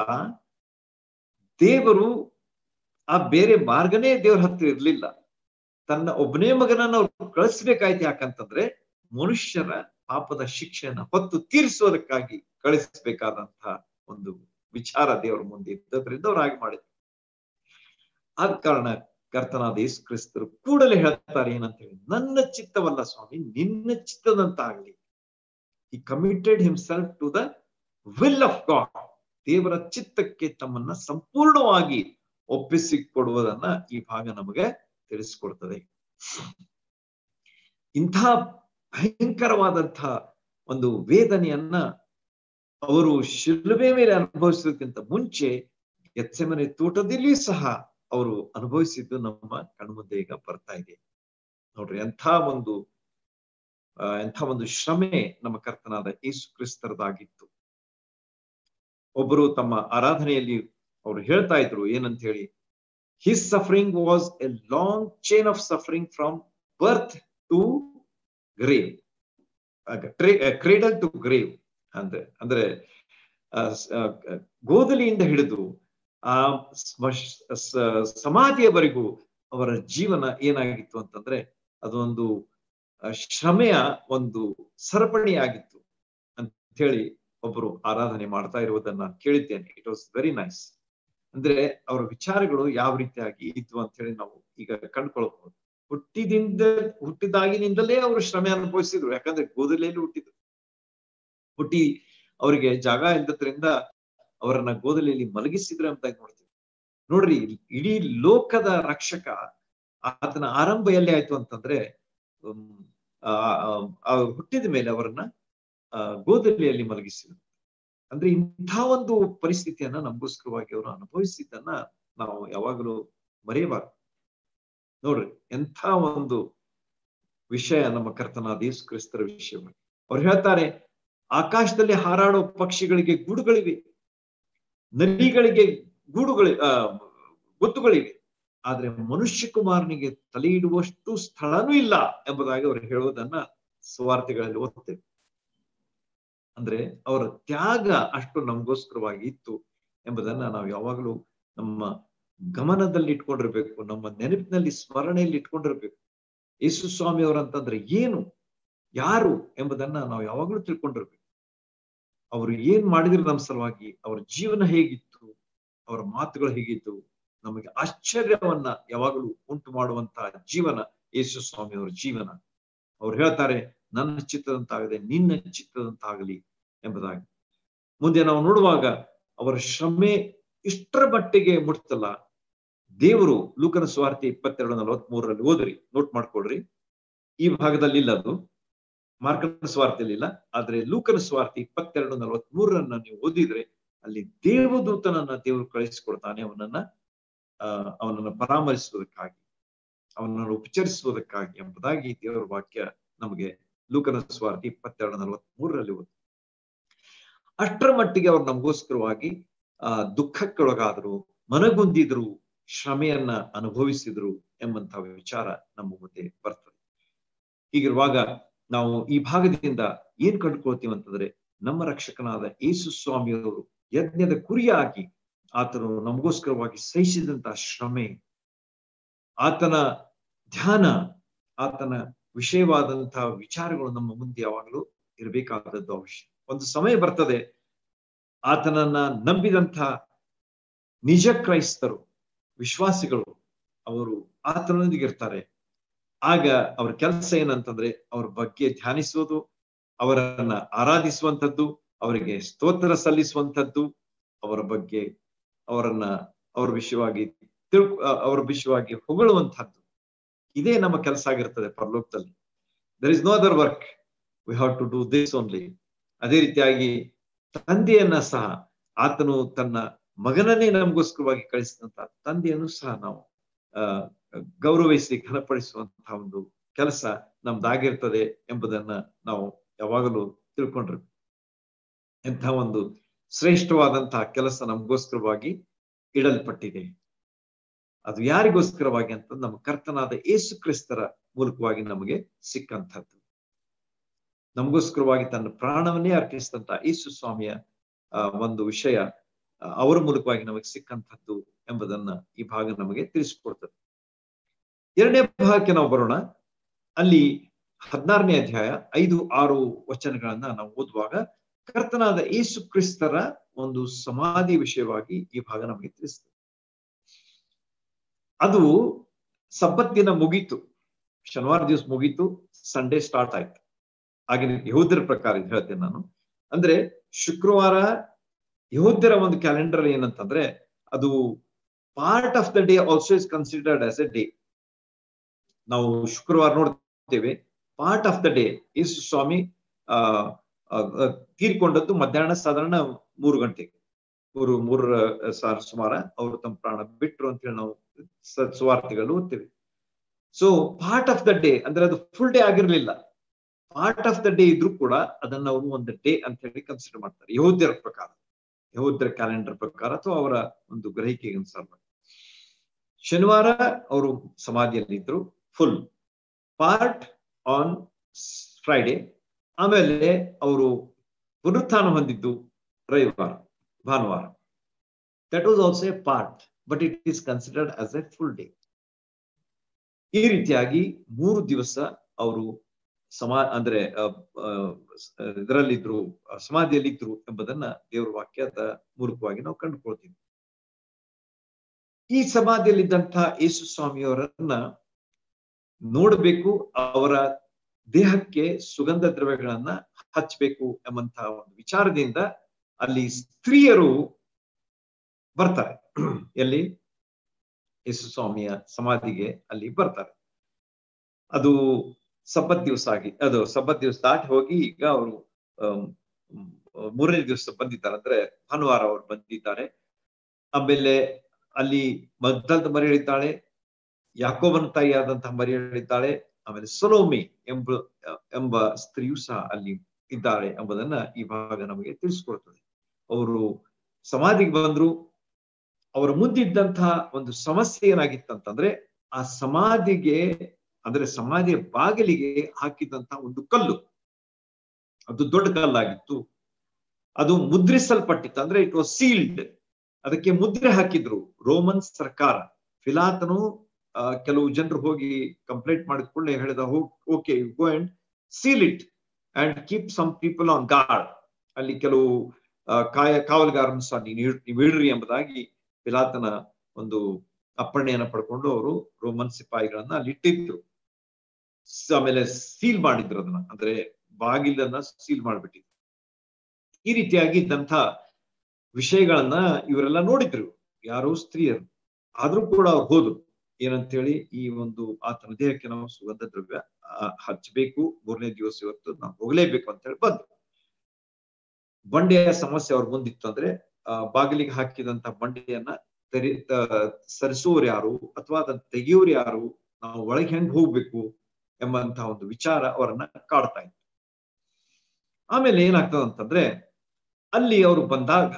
ದೇವರು ಆ ಬೇರೆ ಮಾರ್ಗನೇ ದೇವರ ಹತ್ರ ಇರ್ಲಿಲ್ಲ ತನ್ನ ಒಬ್ಬನೇ ಮಗನನ್ನ ಅವ್ರು ಕಳಿಸ್ಬೇಕಾಯ್ತು ಯಾಕಂತಂದ್ರೆ ಮನುಷ್ಯರ ಪಾಪದ ಶಿಕ್ಷೆಯನ್ನ ಹೊತ್ತು ತೀರಿಸೋದಕ್ಕಾಗಿ ಕಳಿಸ್ಬೇಕಾದಂತಹ ಒಂದು ವಿಚಾರ ದೇವರ ಮುಂದೆ ಇದ್ದದ್ರಿಂದ ಅವ್ರು ಹಾಗೆ ಮಾಡಿದ್ರು ಆದ ಕಾರಣ ಕರ್ತನಾದ ಯೇಸು ಕ್ರಿಸ್ತರು ಕೂಡಲೇ ಹೇಳ್ತಾರೆ ಏನಂತ ಹೇಳಿ ನನ್ನ ಚಿತ್ತವಲ್ಲ ಸ್ವಾಮಿ ನಿನ್ನ ಚಿತ್ತದಂತಾಗ್ಲಿ he committed himself to the will of God ದೇವರ ಚಿತ್ತಕ್ಕೆ ತಮ್ಮನ್ನ ಸಂಪೂರ್ಣವಾಗಿ ಒಪ್ಪಿಸಿಕೊಡುವುದನ್ನ ಈ ಭಾಗ ನಮಗೆ ತಿಳಿಸ್ಕೊಡ್ತದೆ ಇಂಥ ಭಯಂಕರವಾದಂತಹ ಒಂದು ವೇದನೆಯನ್ನ ಅವರು ಶಿಲುಬೆ ಮೇಲೆ ಅನುಭವಿಸೋದಕ್ಕಿಂತ ಮುಂಚೆ ಎಚ್ಚಮನೆ ತೋಟದಲ್ಲಿ ಸಹ ಅವರು ಅನುಭವಿಸಿದ್ದು ನಮ್ಮ ಕಣ್ಮುಂದೆ ಈಗ ಬರ್ತಾ ಇದೆ ನೋಡ್ರಿ ಎಂಥ ಒಂದು ಎಂಥ ಒಂದು ಶ್ರಮೆ ನಮ್ಮ ಕರ್ತನಾದ ಯೇಸು ಕ್ರಿಸ್ತರದಾಗಿತ್ತು ಒಬ್ಬರು ತಮ್ಮ ಆರಾಧನೆಯಲ್ಲಿ ಅವರು ಹೇಳ್ತಾ ಇದ್ರು ಏನಂತ ಹೇಳಿ his suffering was a long chain of suffering from birth to grave cradle to grave ಅಂದ್ರೆ ಅಂದ್ರೆ ಗೋದಲಿಯಿಂದ ಹಿಡಿದು ಆ ಸಮಾಧಿಯವರೆಗೂ ಅವರ ಜೀವನ ಏನಾಗಿತ್ತು ಅಂತಂದ್ರೆ ಅದೊಂದು ಶ್ರಮೆಯ ಒಂದು ಸರಪಣಿಯಾಗಿತ್ತು ಅಂತ ಹೇಳಿ ಒಬ್ಬರು ಆರಾಧನೆ ಮಾಡ್ತಾ ಇರುವುದನ್ನ ಕೇಳಿದ್ದೇನೆ ಇಟ್ ವಾಸ್ ವೆರಿ ನೈಸ್ ಅಂದ್ರೆ ಅವರ ವಿಚಾರಗಳು ಯಾವ ರೀತಿಯಾಗಿ ಇದ್ವು ಅಂತ ಹೇಳಿ ನಾವು ಈಗ ಕಂಡುಕೊಳ್ಬಹುದು ಹುಟ್ಟಿದಿಂದ ಹುಟ್ಟಿದಾಗಿನಿಂದಲೇ ಅವರು ಶ್ರಮೆ ಅನುಭವಿಸಿದ್ರು ಯಾಕಂದ್ರೆ ಗೋದಲೆಯಲ್ಲಿ ಹುಟ್ಟಿದ್ರು ಹುಟ್ಟಿ ಅವರಿಗೆ ಜಾಗ ಇಲ್ಲದ್ರಿಂದ ಅವರನ್ನ ಗೋದಲಿಯಲ್ಲಿ ಮಲಗಿಸಿದ್ರೆ ಅಂತ ನೋಡ್ತೀವಿ ನೋಡ್ರಿ ಇಡೀ ಲೋಕದ ರಕ್ಷಕ ಆತನ ಆರಂಭ ಎಲ್ಲಿ ಆಯ್ತು ಅಂತಂದ್ರೆ ಆ ಹುಟ್ಟಿದ ಮೇಲೆ ಅವರನ್ನ ಆ ಗೋದಲಿಯಲ್ಲಿ ಮಲಗಿಸಿದ್ರು ಅಂದ್ರೆ ಇಂಥ ಒಂದು ಪರಿಸ್ಥಿತಿಯನ್ನ ನಮಗೋಸ್ಕರವಾಗಿ ಅವರು ಅನುಭವಿಸಿದ್ದನ್ನ ನಾವು ಯಾವಾಗಲೂ ಮರೆಯಬಾರದು ನೋಡ್ರಿ ಎಂಥ ಒಂದು ವಿಷಯ ನಮ್ಮ ಕರ್ತನಾದ ಯೇಸು ಕ್ರಿಸ್ತರ ವಿಷಯವಾಗಿ ಅವ್ರು ಹೇಳ್ತಾರೆ ಆಕಾಶದಲ್ಲಿ ಹಾರಾಡೋ ಪಕ್ಷಿಗಳಿಗೆ ಗೂಡುಗಳಿವೆ ನದಿಗಳಿಗೆ ಗೂಡುಗಳಿ ಆ ಗೊತ್ತುಗಳಿವೆ ಆದ್ರೆ ಮನುಷ್ಯ ಕುಮಾರನಿಗೆ ತಲೆ ಇಡುವಷ್ಟು ಸ್ಥಳನೂ ಇಲ್ಲ ಎಂಬುದಾಗಿ ಅವರು ಹೇಳುವುದನ್ನ ಸುವಾರ್ತೆಗಳಲ್ಲಿ ಓದ್ತೇವೆ ಅಂದ್ರೆ ಅವರ ತ್ಯಾಗ ಅಷ್ಟು ನಮಗೋಸ್ಕರವಾಗಿ ಇತ್ತು ಎಂಬುದನ್ನ ನಾವು ಯಾವಾಗಲೂ ನಮ್ಮ ಗಮನದಲ್ಲಿ ಇಟ್ಕೊಂಡಿರ್ಬೇಕು ನಮ್ಮ ನೆನಪಿನಲ್ಲಿ ಸ್ಮರಣೆಯಲ್ಲಿ ಇಟ್ಕೊಂಡಿರ್ಬೇಕು ಯೇಸು ಸ್ವಾಮಿ ಅವರಂತಂದ್ರೆ ಏನು ಯಾರು ಎಂಬುದನ್ನ ನಾವು ಯಾವಾಗಲೂ ತಿಳ್ಕೊಂಡಿರ್ಬೇಕು ಅವರು ಏನ್ ಮಾಡಿದ್ರು ನಮ್ಮ ಸಲುವಾಗಿ ಅವರ ಜೀವನ ಹೇಗಿತ್ತು ಅವರ ಮಾತುಗಳು ಹೇಗಿತ್ತು ನಮಗೆ ಆಶ್ಚರ್ಯವನ್ನ ಯಾವಾಗಲೂ ಉಂಟು ಮಾಡುವಂತಹ ಜೀವನ ಯೇಸು ಸ್ವಾಮಿ ಅವರ ಜೀವನ ಅವ್ರು ಹೇಳ್ತಾರೆ ನನ್ನ ಚಿತ್ತದಂತಾಗದೆ ನಿನ್ನ ಚಿತ್ತದಂತಾಗಲಿ ಎಂಬುದಾಗಿ ಮುಂದೆ ನಾವು ನೋಡುವಾಗ ಅವರ ಶ್ರಮೆ ಇಷ್ಟರ ಮಟ್ಟಿಗೆ ಮುಟ್ತಲ್ಲ ದೇವರು ಲೂಕನ ಸ್ವಾರ್ಥಿ ಇಪ್ಪತ್ತೆರಡು ನಲವತ್ ಮೂರರಲ್ಲಿ ಓದ್ರಿ ನೋಟ್ ಮಾಡ್ಕೊಡ್ರಿ ಈ ಭಾಗದಲ್ಲಿ ಇಲ್ಲ ಅದು ಮಾರ್ಕನ ಸ್ವಾರ್ಥಿಯಲ್ಲಿ ಇಲ್ಲ ಆದ್ರೆ ಲೂಕನ ಸ್ವಾರ್ಥಿ ಇಪ್ಪತ್ತೆರಡು ನಲವತ್ ಮೂರನ್ನ ನೀವು ಓದಿದ್ರೆ ಅಲ್ಲಿ ದೇವದೂತನನ್ನ ದೇವರು ಕಳಿಸಿಕೊಡ್ತಾನೆ ಅವನನ್ನ ಆ ಅವನನ್ನು ಪರಾಮರಿಸುವುದಕ್ಕಾಗಿ ಅವನನ್ನು ಉಪಚರಿಸುವುದಕ್ಕಾಗಿ ಎಂಬುದಾಗಿ ದೇವರ ವಾಕ್ಯ ನಮಗೆ ಲೂಕನ ಸ್ವಾರ್ಥಿ ಇಪ್ಪತ್ತೆರಡು ನಲವತ್ ಮೂರರಲ್ಲಿ ಓದಿ ಅಷ್ಟರ ಮಟ್ಟಿಗೆ ಅವ್ರು ನಮಗೋಸ್ಕರವಾಗಿ ಆ ದುಃಖಕ್ಕೊಳಗಾದ್ರು ಮನಗುಂದಿದ್ರು ಶ್ರಮೆಯನ್ನ ಅನುಭವಿಸಿದ್ರು ಎಂಬಂತಹ ವಿಚಾರ ನಮ್ಮ ಮುಂದೆ ಬರ್ತದೆ ಹೀಗಿರುವಾಗ ನಾವು ಈ ಭಾಗದಿಂದ ಏನ್ ಕಂಡುಕೊಳ್ತೀವಿ ಅಂತಂದ್ರೆ ನಮ್ಮ ರಕ್ಷಕನಾದ ಯೇಸು ಸ್ವಾಮಿಯವರು ಯಜ್ಞದ ಕುರಿಯಾಗಿ ಆತನು ನಮಗೋಸ್ಕರವಾಗಿ ಸಹಿಸಿದಂತಹ ಶ್ರಮೆ ಆತನ ಧ್ಯಾನ ಆತನ ವಿಷಯವಾದಂತಹ ವಿಚಾರಗಳು ನಮ್ಮ ಮುಂದೆ ಯಾವಾಗಲೂ ಇರಬೇಕಾದದ್ದು ಅವಶ್ಯ ಒಂದು ಸಮಯ ಬರ್ತದೆ ಆತನನ್ನ ನಂಬಿದಂತಹ ನಿಜ ಕ್ರೈಸ್ತರು ವಿಶ್ವಾಸಿಗಳು ಅವರು ಆತನೊಂದಿಗೆ ಇರ್ತಾರೆ ಆಗ ಅವ್ರ ಕೆಲಸ ಏನಂತಂದ್ರೆ ಅವ್ರ ಬಗ್ಗೆ ಧ್ಯಾನಿಸುವುದು ಅವರನ್ನ ಆರಾಧಿಸುವಂಥದ್ದು ಅವರಿಗೆ ಸ್ತೋತ್ರ ಸಲ್ಲಿಸುವಂಥದ್ದು ಅವರ ಬಗ್ಗೆ ಅವರನ್ನ ಅವ್ರ ವಿಷಯವಾಗಿ ತಿಳ್ ಅವರ ವಿಷಯವಾಗಿ ಹೊಗಳುವಂತಹದ್ದು ಇದೇ ನಮ್ಮ ಕೆಲಸ ಆಗಿರ್ತದೆ ಪರಲೋಕದಲ್ಲಿ there is no other work we have to do this only ಅದೇ ರೀತಿಯಾಗಿ ತಂದೆಯನ್ನ ಸಹ ಆತನು ತನ್ನ ಮಗನನ್ನೇ ನಮಗೋಸ್ಕರವಾಗಿ ಕಳಿಸಿದಂತ ತಂದೆಯನ್ನು ಸಹ ನಾವು ಆ ಗೌರವಿಸಿ ಘನಪಡಿಸುವಂತಹ ಒಂದು ಕೆಲಸ ನಮ್ದಾಗಿರ್ತದೆ ಎಂಬುದನ್ನ ನಾವು ಯಾವಾಗಲೂ ತಿಳ್ಕೊಂಡ್ರಿ ಎಂಥ ಒಂದು ಶ್ರೇಷ್ಠವಾದಂತಹ ಕೆಲಸ ನಮಗೋಸ್ಕರವಾಗಿ ಇಡಲ್ಪಟ್ಟಿದೆ ಅದು ಯಾರಿಗೋಸ್ಕರವಾಗಿ ಅಂತ ನಮ್ಮ ಕರ್ತನಾದ ಏಸು ಕ್ರಿಸ್ತರ ಮೂಲಕವಾಗಿ ನಮಗೆ ಸಿಕ್ಕಂಥದ್ದು ನಮಗೋಸ್ಕರವಾಗಿ ತನ್ನ ಪ್ರಾಣವನ್ನೇ ಅರ್ಪಿಸಿದಂತ ಯೇಸು ಸ್ವಾಮಿಯ ಒಂದು ವಿಷಯ ಅವರ ಮೂಲಕವಾಗಿ ನಮಗೆ ಸಿಕ್ಕಂಥದ್ದು ಎಂಬುದನ್ನ ಈ ಭಾಗ ನಮಗೆ ತಿಳಿಸಿಕೊಡ್ತದೆ ಎರಡನೇ ಭಾಗಕ್ಕೆ ನಾವು ಬರೋಣ ಅಲ್ಲಿ ಹದಿನಾರನೇ ಅಧ್ಯಾಯ ಐದು ಆರು ವಚನಗಳನ್ನ ನಾವು ಓದುವಾಗ ಕರ್ತನಾದ ಯೇಸು ಕ್ರಿಸ್ತರ ಒಂದು ಸಮಾಧಿ ವಿಷಯವಾಗಿ ಈ ಭಾಗ ನಮಗೆ ತಿಳಿಸ್ತದೆ ಅದು ಸಬ್ಬತ್ತಿನ ಮುಗೀತು ಶನಿವಾರ ದಿವಸ ಮುಗೀತು ಸಂಡೇ ಸ್ಟಾರ್ಟ್ ಆಯ್ತು ಆಗಿನ ಯಹೂದ್ಯರ ಪ್ರಕಾರ ಇದು ಹೇಳ್ತೇನೆ ನಾನು ಅಂದ್ರೆ ಶುಕ್ರವಾರ ಯಹೂದ್ಯರ ಒಂದು ಕ್ಯಾಲೆಂಡರ್ ಏನಂತಂದ್ರೆ ಅದು part of the day also is considered as a day ನಾವು ಶುಕ್ರವಾರ ನೋಡ್ತೇವೆ ಪಾರ್ಟ್ ಆಫ್ ದ ಡೇ ಯೇಸು ಸ್ವಾಮಿ ಆ ತೀರ್ಕೊಂಡದ್ದು ಮಧ್ಯಾಹ್ನ ಸಾಧಾರಣ ಮೂರು ಗಂಟೆಗೆ ಮೂರು ಮೂರ ಸಾರ ಸುಮಾರ ಅವರು ತಮ್ಮ ಪ್ರಾಣ ಬಿಟ್ರು ಅಂತ ಹೇಳಿ ನಾವು ಸುವಾರ್ತೆಗಳು ಓದ್ತೇವೆ so part of the day ಅಂದ್ರೆ ಅದು ಫುಲ್ ಡೇ ಆಗಿರ್ಲಿಲ್ಲ ಪಾರ್ಟ್ ಆಫ್ ದ ಡೇ ಇದ್ರೂ ಕೂಡ ಅದನ್ನ ಅವರು ಒಂದು ಡೇ ಅಂತ ಹೇಳಿ ಕನ್ಸಿಡರ್ ಮಾಡ್ತಾರೆ ಯಹೋದ್ಯರ ಪ್ರಕಾರ ಯಹೋದ್ಯರ ಕ್ಯಾಲೆಂಡರ್ ಪ್ರಕಾರ ಅಥವಾ ಅವರ ಒಂದು ಗ್ರಹಿಕೆಗೆ ಅನುಸಾರ ಶನಿವಾರ ಅವರು ಸಮಾಧಿಯಲ್ಲಿ ಇದ್ರು ಫುಲ್ ಪಾರ್ಟ್ ಆನ್ ಫ್ರೈಡೆ ಆಮೇಲೆ ಅವರು ಪುನರುತ್ಥಾನ ಹೊಂದಿದ್ದು ರವಿವಾರ ಭಾನುವಾರ that was also a part but it is considered as a full day ಈ ರೀತಿಯಾಗಿ ಮೂರು ದಿವಸ ಅವರು ಸಮಾ ಅಂದ್ರೆ ಇದರಲ್ಲಿದ್ರು ಸಮಾಧಿಯಲ್ಲಿದ್ರು ಎಂಬುದನ್ನ ದೇವರ ವಾಕ್ಯದ ಮೂಲಕವಾಗಿ ನಾವು ಕಂಡುಕೊಳ್ತೀವಿ ಈ ಸಮಾಧಿಯಲ್ಲಿದ್ದಂತಹ ಯೇಸು ಸ್ವಾಮಿಯವರನ್ನ ನೋಡಬೇಕು ಅವರ ದೇಹಕ್ಕೆ ಸುಗಂಧ ದ್ರವ್ಯಗಳನ್ನ ಹಚ್ಚಬೇಕು ಎಂಬಂತಹ ಒಂದು ವಿಚಾರದಿಂದ ಅಲ್ಲಿ ಸ್ತ್ರೀಯರು ಬರ್ತಾರೆ ಎಲ್ಲಿ ಯೇಸು ಸ್ವಾಮಿಯ ಸಮಾಧಿಗೆ ಅಲ್ಲಿ ಬರ್ತಾರೆ ಅದು ಸಬ್ಬತ್ ದಿವಸ ಆಗಿ ಅದು ಸಬ್ಬತ್ ದಿವಸ ದಾಟಿ ಹೋಗಿ ಈಗ ಅವರು ಮೂರನೇ ದಿವಸ ಬಂದಿದ್ದಾರೆ ಅಂದ್ರೆ ಭಾನುವಾರ ಅವರು ಬಂದಿದ್ದಾರೆ ಆಮೇಲೆ ಅಲ್ಲಿ ಮಗ್ದಲ್ದ ಮರಿ ಹೇಳಿದ್ದಾಳೆ ಯಾಕೋಬನ ತಾಯಿಯಾದಂತಹ ಮರಿ ಹೇಳಿದ್ದಾಳೆ ಆಮೇಲೆ ಸೊಲೋಮಿ ಎಂಬ ಎಂಬ ಸ್ತ್ರೀಯು ಸಹ ಅಲ್ಲಿ ಇದ್ದಾಳೆ ಎಂಬುದನ್ನ ಈ ಭಾಗ ನಮಗೆ ತಿಳಿಸ್ಕೊಡ್ತದೆ ಅವರು ಸಮಾಧಿಗೆ ಬಂದ್ರು ಅವರ ಮುಂದಿದ್ದಂತಹ ಒಂದು ಸಮಸ್ಯೆ ಏನಾಗಿತ್ತಂತಂದ್ರೆ ಆ ಸಮಾಧಿಗೆ ಅಂದ್ರೆ ಸಮಾಧಿಯ ಬಾಗಿಲಿಗೆ ಹಾಕಿದಂತಹ ಒಂದು ಕಲ್ಲು ಅದು ದೊಡ್ಡ ಕಲ್ಲಾಗಿತ್ತು ಅದು ಮುದ್ರಿಸಲ್ಪಟ್ಟಿತ್ತು ಅಂದ್ರೆ ಇಟ್ ವಾಸ್ ಸೀಲ್ಡ್ ಅದಕ್ಕೆ ಮುದ್ರೆ ಹಾಕಿದ್ರು ರೋಮನ್ ಸರ್ಕಾರ ಫಿಲಾತನು ಕೆಲವು ಜನರು ಹೋಗಿ ಕಂಪ್ಲೇಂಟ್ ಮಾಡಿದ ಕೂಡಲೇ ಹೇಳಿದ okay you go and seal it and keep some people on guard ಅಲ್ಲಿ ಕೆಲವು ಕಾಯ ಕಾವಲುಗಾರನು ಸಹ ನೀವು ಇಡ್ರಿ ಎಂಬುದಾಗಿ ಪಿಲಾತನ ಒಂದು ಅಪ್ಪಣೆಯನ್ನ ಪಡ್ಕೊಂಡು ಅವರು ರೋಮನ್ ಸಿಪಾಯಿಗಳನ್ನ ಅಲ್ಲಿ ಇಟ್ಟಿದ್ರು ಆಮೇಲೆ ಸೀಲ್ ಮಾಡಿದ್ರು ಅದನ್ನ ಅಂದ್ರೆ ಬಾಗಿಲನ್ನ ಸೀಲ್ ಮಾಡ್ಬಿಟ್ಟಿದ್ರು ಈ ರೀತಿಯಾಗಿ ಇದ್ದಂತ ವಿಷಯಗಳನ್ನ ಇವರೆಲ್ಲ ನೋಡಿದ್ರು ಯಾರು ಸ್ತ್ರೀಯರು ಆದ್ರೂ ಕೂಡ ಅವ್ರು ಹೋದ್ರು ಏನಂತೇಳಿ ಈ ಒಂದು ಆತನ ದೇಹಕ್ಕೆ ನಾವು ಸುಗಂಧ ದ್ರವ್ಯ ಹಚ್ಚಬೇಕು ಮೂರನೇ ದಿವಸ ಇವತ್ತು ನಾವು ಹೋಗ್ಲೇಬೇಕು ಅಂತ ಹೇಳಿ ಬಂದ್ರು ಬಂಡೆಯ ಸಮಸ್ಯೆ ಅವ್ರ ಮುಂದಿತ್ತು ಅಂದ್ರೆ ಆ ಬಾಗಿಲಿಗೆ ಹಾಕಿದಂತ ಬಂಡೆಯನ್ನ ತೆರಿ ಸರಿಸೋರು ಯಾರು ಅಥವಾ ಅದನ್ನ ತೆಗೆಯೋರು ಯಾರು ನಾವು ಒಳಗೆ ಹೆಂಗ್ ಹೋಗ್ಬೇಕು ಎಂಬಂತಹ ಒಂದು ವಿಚಾರ ಅವರನ್ನ ಕಾಡ್ತಾ ಇತ್ತು ಆಮೇಲೆ ಏನಾಗ್ತದ ಅಂತಂದ್ರೆ ಅಲ್ಲಿ ಅವರು ಬಂದಾಗ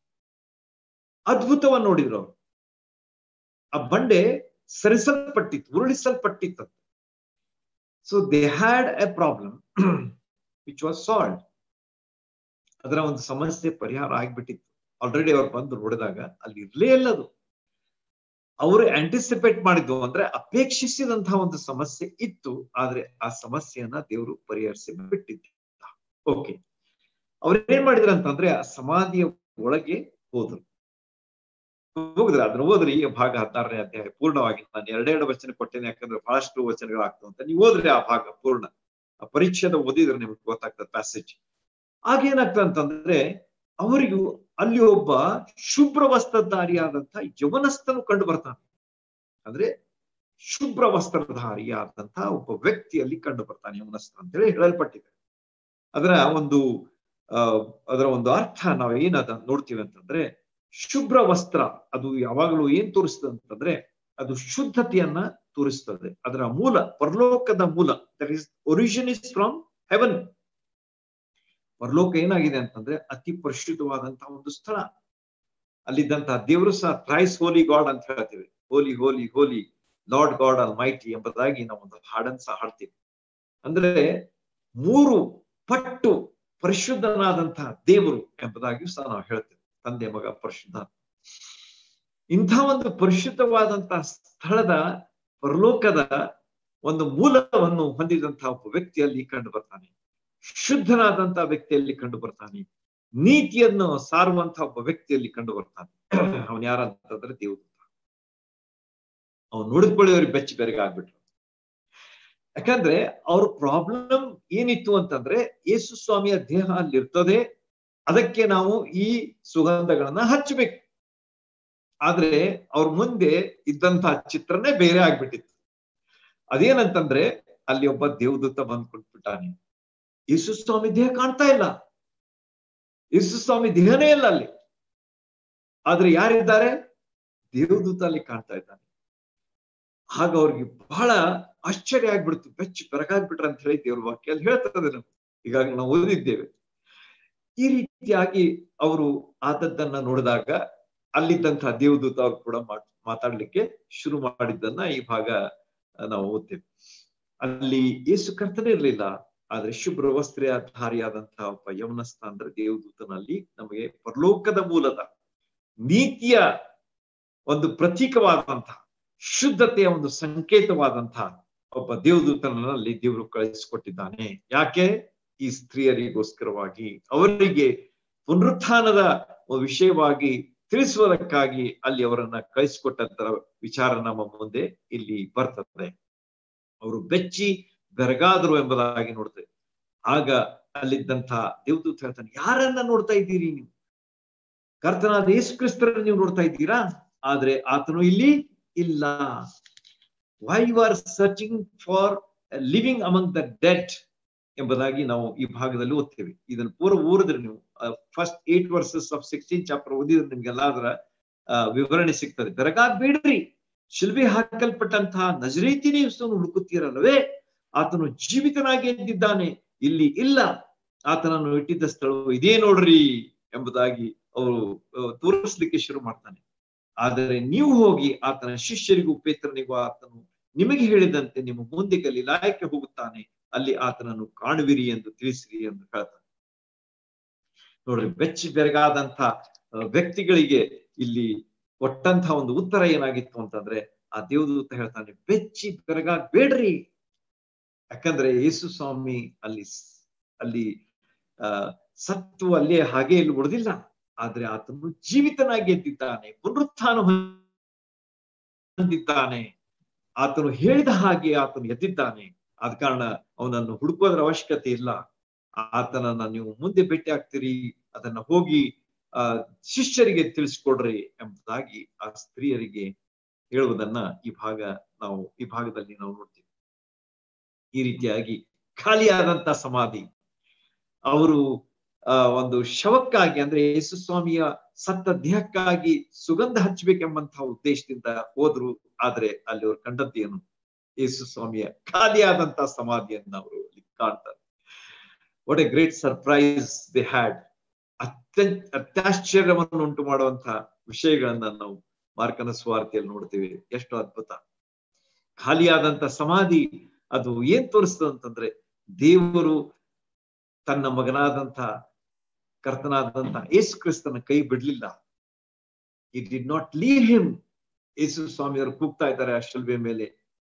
ಅದ್ಭುತವನ್ನ ನೋಡಿದ್ರು ಅವರು ಆ ಬಂಡೆ ಸರಿಸಲ್ಪಟ್ಟಿತ್ತು ಉರುಳಿಸಲ್ಪಟ್ಟಿತ್ತು so they had a problem which was solve ಅದರ ಒಂದು ಸಮಸ್ಯೆ ಪರಿಹಾರ ಆಗ್ಬಿಟ್ಟಿತ್ತು ಆಲ್ರೆಡಿ ಅವ್ರು ಬಂದು ನೋಡಿದಾಗ ಅಲ್ಲಿ ಇರ್ಲೇ ಇಲ್ಲ ಅದು ಅವರು ಆಂಟಿಸಿಪೇಟ್ ಮಾಡಿದ್ವು ಅಂದ್ರೆ ಅಪೇಕ್ಷಿಸಿದಂತಹ ಒಂದು ಸಮಸ್ಯೆ ಇತ್ತು ಆದ್ರೆ ಆ ಸಮಸ್ಯೆಯನ್ನ ದೇವರು ಪರಿಹರಿಸಿ ಬಿಟ್ಟಿದ್ದ ಓಕೆ ಅವ್ರು ಏನ್ ಮಾಡಿದ್ರ ಅಂತಂದ್ರೆ ಆ ಸಮಾಧಿಯ ಒಳಗೆ ಹೋದ್ರು ಹೋಗಿದ್ರೆ ಅದನ್ನ ಓದ್ರಿ ಈ ಭಾಗ ಹದಿನಾರನೇ ಅಧ್ಯಾಯ ಪೂರ್ಣವಾಗಿ ನಾನು ಎರಡೆರಡು ವಚನ ಕೊಟ್ಟೇನೆ ಯಾಕಂದ್ರೆ ಬಹಳಷ್ಟು ವಚನಗಳಾಗ್ತವೆ ಅಂತ ನೀವು ಓದ್ರಿ ಆ ಭಾಗ ಪೂರ್ಣ ಆ ಪರೀಕ್ಷೆದ ಓದಿದ್ರೆ ನಿಮ್ಗೆ ಗೊತ್ತಾಗ್ತದೆ ಪ್ಯಾಸೇಜ್ ಆಗೇನಾಗ್ತದೆ ಅಂತಂದ್ರೆ ಅವರಿಗೂ ಅಲ್ಲಿ ಒಬ್ಬ ಶುಭ್ರ ವಸ್ತ್ರಧಾರಿಯಾದಂತಹ ಯವನಸ್ಥನು ಕಂಡು ಬರ್ತಾನೆ ಅಂದ್ರೆ ಶುಭ್ರ ವಸ್ತ್ರಧಾರಿಯಾದಂತಹ ಒಬ್ಬ ವ್ಯಕ್ತಿಯಲ್ಲಿ ಕಂಡು ಬರ್ತಾನೆ ಯವನಸ್ಥ ಅಂತ ಹೇಳಿ ಹೇಳಲ್ಪಟ್ಟಿದೆ ಅದರ ಒಂದು ಅಹ್ ಅದರ ಒಂದು ಅರ್ಥ ನಾವು ಏನದ ನೋಡ್ತೀವಿ ಅಂತಂದ್ರೆ ಶುಭ್ರ ವಸ್ತ್ರ ಅದು ಯಾವಾಗಲೂ ಏನ್ ತೋರಿಸ್ತದೆ ಅಂತಂದ್ರೆ ಅದು ಶುದ್ಧತೆಯನ್ನ ತೋರಿಸ್ತದೆ ಅದರ ಮೂಲ ಪರಲೋಕದ ಮೂಲ that is origin is from heaven ಪರಲೋಕ ಏನಾಗಿದೆ ಅಂತಂದ್ರೆ ಅತಿ ಪರಿಶುದ್ಧವಾದಂತಹ ಒಂದು ಸ್ಥಳ ಅಲ್ಲಿದ್ದಂತಹ ದೇವರು ಸಹ ಟ್ರೈಸ್ ಹೋಲಿ ಗಾಡ್ ಅಂತ ಹೇಳ್ತೀವಿ holy holy holy Lord God almighty ಎಂಬುದಾಗಿ ನಾವು ಒಂದು ಹಾಡನ್ ಸಹ ಹಾಡ್ತೀವಿ ಅಂದ್ರೆ ಮೂರು ಪಟ್ಟು ಪರಿಶುದ್ಧನಾದಂತಹ ದೇವರು ಎಂಬುದಾಗಿಯೂ ಸಹ ನಾವು ಹೇಳ್ತೇವೆ ತಂದೆ ಮಗ ಪರಿಶುದ್ಧ ಇಂಥ ಒಂದು ಪರಿಶುದ್ಧವಾದಂತಹ ಸ್ಥಳದ ಪರಲೋಕದ ಒಂದು ಮೂಲವನ್ನು ಹೊಂದಿದಂತಹ ಒಬ್ಬ ವ್ಯಕ್ತಿಯಲ್ಲಿ ಕಂಡು ಬರ್ತಾನೆ ಶುದ್ಧನಾದಂತಹ ವ್ಯಕ್ತಿಯಲ್ಲಿ ಕಂಡು ಬರ್ತಾನೆ ನೀತಿಯನ್ನು ಸಾರುವಂತಹ ಒಬ್ಬ ವ್ಯಕ್ತಿಯಲ್ಲಿ ಕಂಡು ಬರ್ತಾನೆ ಅವನ್ ಯಾರಂತಂದ್ರೆ ದೇವದೂತ ಅವ್ನು ನೋಡಿದ್ಕೊಳ್ಳಿ ಅವ್ರಿಗೆ ಬೆಚ್ಚಿ ಬೆರಗ ಆಗ್ಬಿಟ್ರು ಯಾಕಂದ್ರೆ ಅವ್ರ ಪ್ರಾಬ್ಲಮ್ ಏನಿತ್ತು ಅಂತಂದ್ರೆ ಯೇಸು ಸ್ವಾಮಿಯ ದೇಹ ಅಲ್ಲಿರ್ತದೆ ಅದಕ್ಕೆ ನಾವು ಈ ಸುಗಂಧಗಳನ್ನ ಹಚ್ಚಬೇಕು ಆದ್ರೆ ಅವ್ರ ಮುಂದೆ ಇದ್ದಂತಹ ಚಿತ್ರನೇ ಬೇರೆ ಆಗ್ಬಿಟ್ಟಿತ್ತು ಅದೇನಂತಂದ್ರೆ ಅಲ್ಲಿ ಒಬ್ಬ ದೇವದೂತ ಬಂದ್ ಕೊಟ್ಬಿಟ್ಟಾನೆ ಯೇಸು ಸ್ವಾಮಿ ದೇಹ ಕಾಣ್ತಾ ಇಲ್ಲ ಯೇಸು ಸ್ವಾಮಿ ದೇಹನೇ ಇಲ್ಲ ಅಲ್ಲಿ ಆದ್ರೆ ಯಾರಿದ್ದಾರೆ ದೇವದೂತ ಅಲ್ಲಿ ಕಾಣ್ತಾ ಇದ್ದಾನೆ ಆಗ ಅವ್ರಿಗೆ ಬಹಳ ಆಶ್ಚರ್ಯ ಆಗ್ಬಿಡ್ತು ಬೆಚ್ಚ ಬೆರಗಾಗ್ಬಿಟ್ರ ಅಂತ ಹೇಳಿ ದೇವ್ರ ವಾಕ್ಯ ಅಲ್ಲಿ ಹೇಳ್ತದೆ ನಾವು ಈಗಾಗಲೇ ನಾವು ಓದಿದ್ದೇವೆ ಈ ರೀತಿಯಾಗಿ ಅವರು ಆದದ್ದನ್ನ ನೋಡಿದಾಗ ಅಲ್ಲಿದ್ದಂತಹ ದೇವದೂತ ಅವ್ರು ಕೂಡ ಮಾತಾಡ್ಲಿಕ್ಕೆ ಶುರು ಮಾಡಿದ್ದನ್ನ ಈ ಭಾಗ ನಾವು ಓದ್ತೇವೆ ಅಲ್ಲಿ ಯೇಸು ಕರ್ತನೇ ಇರ್ಲಿಲ್ಲ ಆದ್ರೆ ಶುಭ್ರ ವಸ್ತ್ರಧಾರಿಯಾದಂತಹ ಒಬ್ಬ ಯವನಸ್ಥ ಅಂದ್ರೆ ದೇವದೂತನಲ್ಲಿ ನಮಗೆ ಪರಲೋಕದ ಮೂಲದ ನೀತಿಯ ಒಂದು ಪ್ರತೀಕವಾದಂತಹ ಶುದ್ಧತೆಯ ಒಂದು ಸಂಕೇತವಾದಂತಹ ಒಬ್ಬ ದೇವದೂತನಲ್ಲಿ ದೇವರು ಕಳಿಸಿಕೊಟ್ಟಿದ್ದಾನೆ ಯಾಕೆ ಈ ಸ್ತ್ರೀಯರಿಗೋಸ್ಕರವಾಗಿ ಅವರಿಗೆ ಪುನರುತ್ಥಾನದ ವಿಷಯವಾಗಿ ತಿಳಿಸುವುದಕ್ಕಾಗಿ ಅಲ್ಲಿ ಅವರನ್ನ ಕಳಿಸಿಕೊಟ್ಟಂತರ ವಿಚಾರ ನಮ್ಮ ಮುಂದೆ ಇಲ್ಲಿ ಬರ್ತದೆ ಅವರು ಬೆಚ್ಚಿ ಬೆರಗಾದರು ಎಂಬುದಾಗಿ ನೋಡ್ತೇವೆ ಆಗ ಅಲ್ಲಿದ್ದಂತ ದೇವದೂತ ಹೇಳ್ತಾನೆ ಯಾರನ್ನ ನೋಡ್ತಾ ಇದ್ದೀರಿ ನೀವು ಕರ್ತನಾದ ಯೇಸು ಕ್ರಿಸ್ತರ ನೀವು ನೋಡ್ತಾ ಇದ್ದೀರಾ ಆದ್ರೆ ಆತನು ಇಲ್ಲಿ ಇಲ್ಲ why you are searching for living among the dead ಎಂಬುದಾಗಿ ನಾವು ಈ ಭಾಗದಲ್ಲಿ ಓದ್ತೇವೆ ಇದನ್ನು ಪೂರ್ವ ಓದಿದ್ರೆ ನೀವು first eight verses of sixteen chapter ಓದಿದ್ರೆ ನಿಮ್ಗೆಲ್ಲ ಅದರ ವಿವರಣೆ ಸಿಗ್ತದೆ ಬೆರಗಾಗ್ಬೇಡ್ರಿ ಶಿಲ್ಬೆ ಹಾಕಲ್ಪಟ್ಟಂತಹ ನಜರೀತಿನೇ ಯೇಸುವನ್ನು ಹುಡುಕುತ್ತೀರಲ್ಲವೇ ಆತನು ಜೀವಿತನಾಗಿ ಎದ್ದಿದ್ದಾನೆ ಇಲ್ಲಿ ಇಲ್ಲ ಆತನನ್ನು ಇಟ್ಟಿದ್ದ ಸ್ಥಳವು ಇದೇ ನೋಡ್ರಿ ಎಂಬುದಾಗಿ ಅವರು ತೋರಿಸ್ಲಿಕ್ಕೆ ಶುರು ಮಾಡ್ತಾನೆ ಆದರೆ ನೀವು ಹೋಗಿ ಆತನ ಶಿಷ್ಯರಿಗೂ ಪೇತ್ರನಿಗೂ ಆತನು ನಿಮಗೆ ಹೇಳಿದಂತೆ ನಿಮ್ಮ ಮುಂದೆ ಗಲಿಲಾಯಕ್ಕೆ ಹೋಗುತ್ತಾನೆ ಅಲ್ಲಿ ಆತನನ್ನು ಕಾಣುವಿರಿ ಎಂದು ತಿಳಿಸಿರಿ ಎಂದು ಹೇಳ್ತಾನೆ ನೋಡ್ರಿ ಬೆಚ್ಚಿ ಬೆರಗಾದಂತ ವ್ಯಕ್ತಿಗಳಿಗೆ ಇಲ್ಲಿ ಕೊಟ್ಟಂತ ಒಂದು ಉತ್ತರ ಏನಾಗಿತ್ತು ಅಂತಂದ್ರೆ ಆ ದೇವದೂತ ಹೇಳ್ತಾನೆ ಬೆಚ್ಚಿ ಬೆರಗಾಗ್ ಬೇಡ್ರಿ ಯಾಕಂದ್ರೆ ಯೇಸು ಸ್ವಾಮಿ ಅಲ್ಲಿ ಅಲ್ಲಿ ಆ ಸತ್ತು ಅಲ್ಲೇ ಹಾಗೆ ಇಲ್ಲಿ ಉಳಿದಿಲ್ಲ ಆದ್ರೆ ಆತನು ಜೀವಿತನಾಗಿ ಎದ್ದಿದ್ದಾನೆ ಪುನರುತ್ಥಾನ ಹೊಂದಿದ್ದಾನೆ ಆತನು ಹೇಳಿದ ಹಾಗೆ ಆತನು ಎದ್ದಿದ್ದಾನೆ ಆದ ಕಾರಣ ಅವನನ್ನು ಹುಡುಕೋದ್ರ ಅವಶ್ಯಕತೆ ಇಲ್ಲ ಆತನನ್ನ ನೀವು ಮುಂದೆ ಭೇಟಿ ಆಗ್ತೀರಿ ಅದನ್ನ ಹೋಗಿ ಆ ಶಿಷ್ಯರಿಗೆ ತಿಳಿಸ್ಕೊಡ್ರಿ ಎಂಬುದಾಗಿ ಆ ಸ್ತ್ರೀಯರಿಗೆ ಹೇಳುವುದನ್ನ ಈ ಭಾಗ ನಾವು ಈ ಭಾಗದಲ್ಲಿ ನಾವು ನೋಡ್ತೀವಿ ಈ ರೀತಿಯಾಗಿ ಖಾಲಿಯಾದಂತ ಸಮಾಧಿ ಅವರು ಆ ಒಂದು ಶವಕ್ಕಾಗಿ ಅಂದ್ರೆ ಯೇಸು ಸ್ವಾಮಿಯ ಸತ್ತ ದೇಹಕ್ಕಾಗಿ ಸುಗಂಧ ಹಚ್ಚಬೇಕೆಂಬಂತಹ ಉದ್ದೇಶದಿಂದ ಹೋದ್ರು ಆದ್ರೆ ಅಲ್ಲಿ ಅವ್ರು ಕಂಡದ್ದೇನು ಯೇಸು ಸ್ವಾಮಿಯ ಖಾಲಿಯಾದಂತ ಸಮಾಧಿಯನ್ನ ಅವರು ಅಲ್ಲಿ ಕಾಣ್ತಾರೆ what a great surprise they had ಅತ್ಯಂತ ಅತ್ಯಾಶ್ಚರ್ಯವನ್ನು ಉಂಟು ಮಾಡುವಂತಹ ವಿಷಯಗಳನ್ನ ನಾವು ಮಾರ್ಕನ ಸ್ವಾರ್ಥಿಯಲ್ಲಿ ನೋಡ್ತೀವಿ ಎಷ್ಟು ಅದ್ಭುತ ಖಾಲಿಯಾದಂತ ಸಮಾಧಿ ಅದು ಏನ್ ತೋರಿಸ್ತದೆ ಅಂತಂದ್ರೆ ದೇವರು ತನ್ನ ಮಗನಾದಂತ ಕರ್ತನಾದಂತ ಯೇಸು ಕ್ರಿಸ್ತನ ಕೈ ಬಿಡ್ಲಿಲ್ಲ he did not leave him ಯೇಸು ಸ್ವಾಮಿ ಅವರು ಕೂಗ್ತಾ ಇದ್ದಾರೆ ಆ ಶಿಲ್ಬೆ ಮೇಲೆ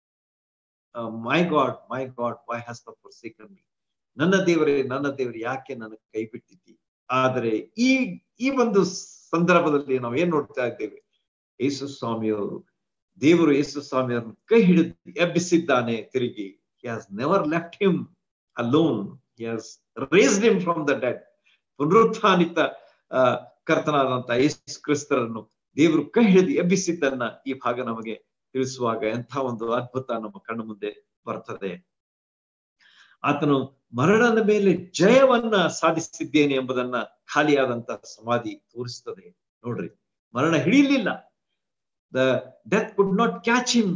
my God my God why has the forsaken me ನನ್ನ ದೇವರೇ ನನ್ನ ದೇವರೇ ಯಾಕೆ ನನ್ನ ಕೈ ಬಿಟ್ಟಿದ್ದಿ ಆದರೆ ಈ ಈ ಒಂದು ಸಂದರ್ಭದಲ್ಲಿ ನಾವು ಏನ್ ನೋಡ್ತಾ ಇದ್ದೇವೆ ಯೇಸು ಸ್ವಾಮಿಯವರು ದೇವರು ಯೇಸು ಸ್ವಾಮಿಯವರನ್ನು ಕೈ ಹಿಡಿದು ಎಬ್ಬಿಸಿದ್ದಾನೆ ತಿರುಗಿ he has never left him alone he has raised him from the dead ಪುನರುತ್ಥಾನಿತ ಕರ್ತನಾದಂತ ಯೇಸು ಕ್ರಿಸ್ತರನ್ನು ದೇವರು ಕೈ ಹಿಡಿದು ಎಬ್ಬಿಸಿದ್ದನ್ನ ಈ ಭಾಗ ನಮಗೆ ತಿಳಿಸುವಾಗ ಎಂಥ ಒಂದು ಅದ್ಭುತ ನಮ್ಮ ಕಣ್ಣು ಮುಂದೆ ಬರ್ತದೆ ಆತನು ಮರಣದ ಮೇಲೆ ಜಯವನ್ನ ಸಾಧಿಸಿದ್ದೇನೆ ಎಂಬುದನ್ನ ಖಾಲಿಯಾದಂತ ಸಮಾಧಿ ತೋರಿಸ್ತದೆ ನೋಡ್ರಿ ಮರಣ ಹಿಡಿಯಲಿಲ್ಲ the death could not catch him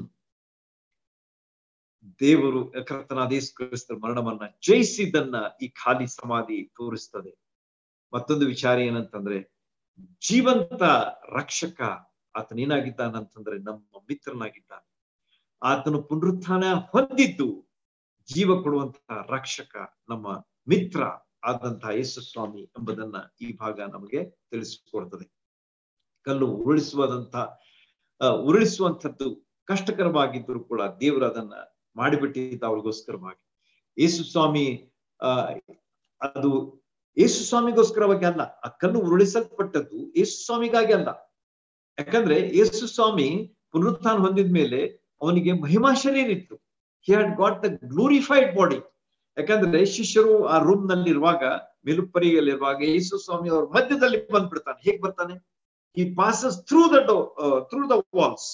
ದೇವರು ಕರ್ತನಾದ ಯೇಸು ಕ್ರಿಸ್ತರ ಮರಣವನ್ನ ಜಯಿಸಿದ್ದನ್ನ ಈ ಖಾಲಿ ಸಮಾಧಿ ತೋರಿಸ್ತದೆ ಮತ್ತೊಂದು ವಿಚಾರ ಏನಂತಂದ್ರೆ ಜೀವಂತ ರಕ್ಷಕ ಆತನೇನಾಗಿದ್ದಾನಂತಂದ್ರೆ ನಮ್ಮ ಮಿತ್ರನಾಗಿದ್ದಾನೆ ಆತನು ಪುನರುತ್ಥಾನ ಹೊಂದಿದ್ದು ಜೀವ ಕೊಡುವಂತಹ ರಕ್ಷಕ ನಮ್ಮ ಮಿತ್ರ ಆದಂತಹ ಯೇಸು ಸ್ವಾಮಿ ಎಂಬುದನ್ನ ಈ ಭಾಗ ನಮಗೆ ತಿಳಿಸಿಕೊಡ್ತದೆ ಕಲ್ಲು ಉರುಳಿಸುವಂತ ಉರುಳಿಸುವಂಥದ್ದು ಕಷ್ಟಕರವಾಗಿದ್ದರೂ ಕೂಡ ದೇವರು ಅದನ್ನ ಮಾಡಿಬಿಟ್ಟಿದ್ದ ಅವಳಿಗೋಸ್ಕರವಾಗಿ ಯೇಸು ಸ್ವಾಮಿ ಆ ಅದು ಯೇಸು ಸ್ವಾಮಿಗೋಸ್ಕರವಾಗಿ ಅಲ್ಲ ಆ ಕಲ್ಲು ಉರುಳಿಸಲ್ಪಟ್ಟದ್ದು ಯೇಸು ಸ್ವಾಮಿಗಾಗಿ ಅಲ್ಲ ಯಾಕಂದ್ರೆ ಯೇಸು ಸ್ವಾಮಿ ಪುನರುತ್ಥಾನ ಹೊಂದಿದ ಮೇಲೆ ಅವನಿಗೆ ಮಹಿಮಾ ಶರೀರ ಇತ್ತು he had got the glorified body ಯಾಕಂದ್ರೆ ಶಿಷ್ಯರು ಆ ರೂಮ್ ನಲ್ಲಿ ಇರುವಾಗ ಮೇಲುಪ್ಪರಿಯಲ್ಲಿರುವಾಗ ಯೇಸು ಸ್ವಾಮಿ ಅವ್ರ ಮಧ್ಯದಲ್ಲಿ ಬಂದ್ಬಿಡ್ತಾನೆ ಹೇಗ್ ಬರ್ತಾನೆ he passes through the through the walls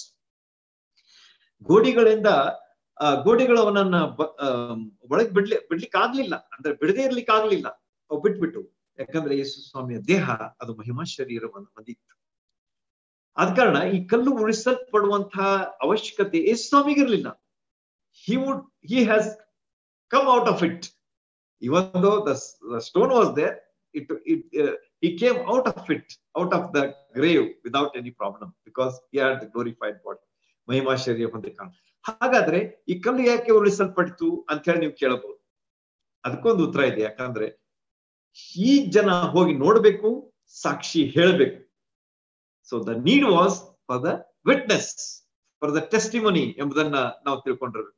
ಗೋಡಿಗಳಿಂದ ಗೋಡೆಗಳು ಅವನನ್ನ ಒಳಗ್ ಬಿಡ್ಲಿ ಬಿಡ್ಲಿಕ್ಕೆ ಆಗ್ಲಿಲ್ಲ ಅಂದ್ರೆ ಬಿಡದೇ ಇರ್ಲಿಕ್ಕೆ ಆಗ್ಲಿಲ್ಲ ಅವು ಬಿಟ್ಬಿಟ್ಟು ಯಾಕಂದ್ರೆ ಯೇಸು ಸ್ವಾಮಿಯ ದೇಹ ಅದು ಮಹಿಮಾ ಶರೀರವನ್ನು ಹೊಂದಿತ್ತು ಆದ ಕಾರಣ ಈ ಕಲ್ಲು ಉಳಿಸಲ್ಪಡುವಂತಹ ಅವಶ್ಯಕತೆ ಯೇಸು ಸ್ವಾಮಿಗಿರ್ಲಿಲ್ಲ he would he has come out of it even though the, the stone was there it, it uh, he came out of it out of the grave without any problem because he had the glorified body Mahima ಶರೀರ ಹೊಂದಿ ಕಾಣ ಹಾಗಾದ್ರೆ ಈ ಕಲ್ಲು ಯಾಕೆ ಉಳಿಸಲ್ಪಡ್ತು ಅಂತ ಹೇಳಿ ನೀವು ಕೇಳಬಹುದು ಅದಕ್ಕೊಂದು ಉತ್ತರ ಇದೆ ಯಾಕಂದ್ರೆ ಈ ಜನ ಹೋಗಿ ನೋಡ್ಬೇಕು ಸಾಕ್ಷಿ ಹೇಳ್ಬೇಕು so the need was for the witness for the testimony ಎಂಬುದನ್ನ ನಾವು ತಿಳ್ಕೊಂಡಿರ್ಬೇಕು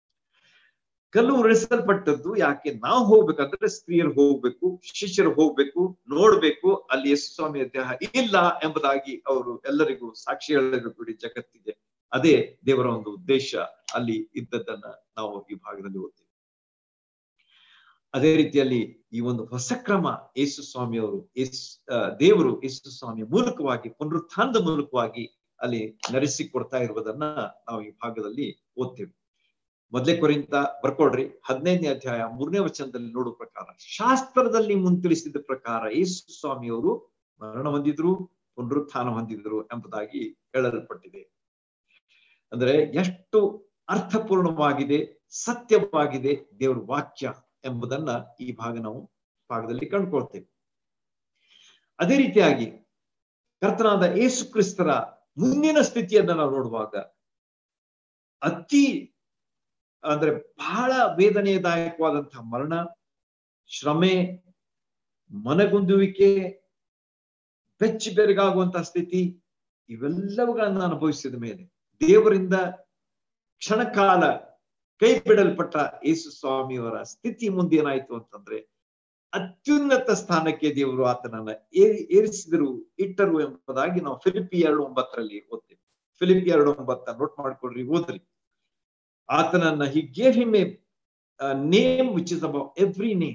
ಕಲ್ಲು ಉರುಳಿಸಲ್ಪಟ್ಟದ್ದು ಯಾಕೆ ನಾವು ಹೋಗ್ಬೇಕಂದ್ರೆ ಸ್ತ್ರೀಯರು ಹೋಗ್ಬೇಕು ಶಿಷ್ಯರು ಹೋಗ್ಬೇಕು ನೋಡ್ಬೇಕು ಅಲ್ಲಿ ಯೇಸು ಸ್ವಾಮಿಯ ದೇಹ ಇಲ್ಲ ಎಂಬುದಾಗಿ ಅವರು ಎಲ್ಲರಿಗೂ ಸಾಕ್ಷಿ ಹೇಳಬೇಕು ಇಡೀ ಜಗತ್ತಿಗೆ ಅದೇ ದೇವರ ಒಂದು ಉದ್ದೇಶ ಅಲ್ಲಿ ಇದ್ದದ್ದನ್ನ ನಾವು ಈ ಭಾಗದಲ್ಲಿ ಓದ್ತೀವಿ ಅದೇ ರೀತಿಯಲ್ಲಿ ಈ ಒಂದು ಹೊಸ ಕ್ರಮ ಯೇಸು ಸ್ವಾಮಿಯವರು ಯೇಸು ದೇವರು ಯೇಸು ಸ್ವಾಮಿಯ ಮೂಲಕವಾಗಿ ಪುನರುತ್ಥಾನದ ಮೂಲಕವಾಗಿ ಅಲ್ಲಿ ನಡೆಸಿಕೊಡ್ತಾ ಇರುವುದನ್ನ ನಾವು ಈ ಭಾಗದಲ್ಲಿ ಓದ್ತೇವೆ ಮೊದಲೇ ಕೊರಿಂದ ಬರ್ಕೊಡ್ರಿ ಹದಿನೈದನೇ ಅಧ್ಯಾಯ ಮೂರನೇ ವಚನದಲ್ಲಿ ನೋಡುವ ಪ್ರಕಾರ ಶಾಸ್ತ್ರದಲ್ಲಿ ಮುಂತಿಳಿಸಿದ ಪ್ರಕಾರ ಯೇಸು ಸ್ವಾಮಿಯವರು ಮರಣ ಹೊಂದಿದ್ರು ಪುನರುತ್ಥಾನ ಹೊಂದಿದ್ರು ಎಂಬುದಾಗಿ ಹೇಳಲ್ಪಟ್ಟಿದೆ ಅಂದ್ರೆ ಎಷ್ಟು ಅರ್ಥಪೂರ್ಣವಾಗಿದೆ ಸತ್ಯವಾಗಿದೆ ದೇವರ ವಾಕ್ಯ ಎಂಬುದನ್ನ ಈ ಭಾಗ ನಾವು ಭಾಗದಲ್ಲಿ ಕಂಡುಕೊಳ್ತೇವೆ ಅದೇ ರೀತಿಯಾಗಿ ಕರ್ತನಾದ ಯೇಸು ಕ್ರಿಸ್ತರ ಮುಂದಿನ ಸ್ಥಿತಿಯನ್ನ ನಾವು ನೋಡುವಾಗ ಅತಿ ಅಂದ್ರೆ ಬಹಳ ವೇದನೆಯದಾಯಕವಾದಂತಹ ಮರಣ ಶ್ರಮೆ ಮನಗುಂದುವಿಕೆ ಬೆಚ್ಚಿ ಬೆರಗಾಗುವಂತಹ ಸ್ಥಿತಿ ಇವೆಲ್ಲವುಗಳನ್ನ ಅನುಭವಿಸಿದ ಮೇಲೆ ದೇವರಿಂದ ಕ್ಷಣಕಾಲ ಕೈ ಬಿಡಲ್ಪಟ್ಟ ಯೇಸು ಸ್ವಾಮಿಯವರ ಸ್ಥಿತಿ ಮುಂದೇನಾಯ್ತು ಅಂತಂದ್ರೆ ಅತ್ಯುನ್ನತ ಸ್ಥಾನಕ್ಕೆ ದೇವರು ಆತನನ್ನ ಏರಿ ಏರಿಸಿದರು ಇಟ್ಟರು ಎಂಬುದಾಗಿ ನಾವು ಫಿಲಿಪಿ ಎರಡು ಒಂಬತ್ತರಲ್ಲಿ ಓದ್ತೇವೆ ಫಿಲಿಪಿ ಎರಡು ಒಂಬತ್ತ ನೋಟ್ ಮಾಡ್ಕೊಳ್ರಿ ಓದ್ರಿ ಆತನನ್ನ he gave him a name which is about every name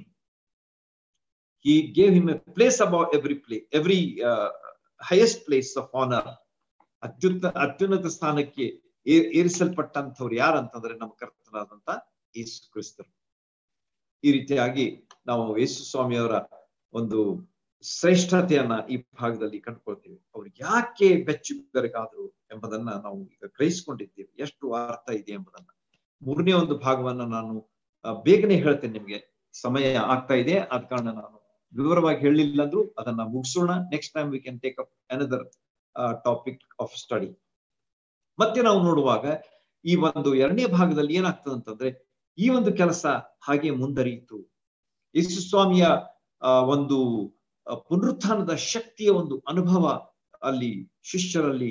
he gave him a place about every play every highest place of honour ಅತ್ಯುತ್ತ ಅತ್ಯುನ್ನತ ಸ್ಥಾನಕ್ಕೆ ಏರಿಸಲ್ಪಟ್ಟಂಥವ್ರು ಯಾರಂತಂದ್ರೆ ನಮ್ಮ ಕರ್ತನಾದಂತ ಯೇಸು ಕ್ರಿಸ್ತರು ಈ ರೀತಿಯಾಗಿ ನಾವು ಯೇಸು ಸ್ವಾಮಿಯವರ ಒಂದು ಶ್ರೇಷ್ಠತೆಯನ್ನ ಈ ಭಾಗದಲ್ಲಿ ಕಂಡುಕೊಳ್ತೀವಿ ಅವ್ರು ಯಾಕೆ ಬೆಚ್ಚು ಬೆರಗಾದ್ರು ಎಂಬುದನ್ನ ನಾವು ಈಗ ಗ್ರಹಿಸಿಕೊಂಡಿದ್ದೇವೆ ಎಷ್ಟು ಅರ್ಥ ಇದೆ ಎಂಬುದನ್ನ ಮೂರನೇ ಒಂದು ಭಾಗವನ್ನ ನಾನು ಬೇಗನೆ ಹೇಳ್ತೇನೆ ನಿಮ್ಗೆ ಸಮಯ ಆಗ್ತಾ ಇದೆ ಆದ ಕಾರಣ ನಾನು ವಿವರವಾಗಿ ಹೇಳಿಲ್ಲ ಅಂದ್ರೂ ಅದನ್ನ ಮುಗಿಸೋಣ next time we can take up another topic of study ಮತ್ತೆ ನಾವು ನೋಡುವಾಗ ಈ ಒಂದು ಎರಡನೇ ಭಾಗದಲ್ಲಿ ಏನಾಗ್ತದೆ ಅಂತಂದ್ರೆ ಈ ಒಂದು ಕೆಲಸ ಹಾಗೆ ಮುಂದರಿಯಿತು ಯೇಸು ಸ್ವಾಮಿಯ ಒಂದು ಪುನರುತ್ಥಾನದ ಶಕ್ತಿಯ ಒಂದು ಅನುಭವ ಅಲ್ಲಿ ಶಿಷ್ಯರಲ್ಲಿ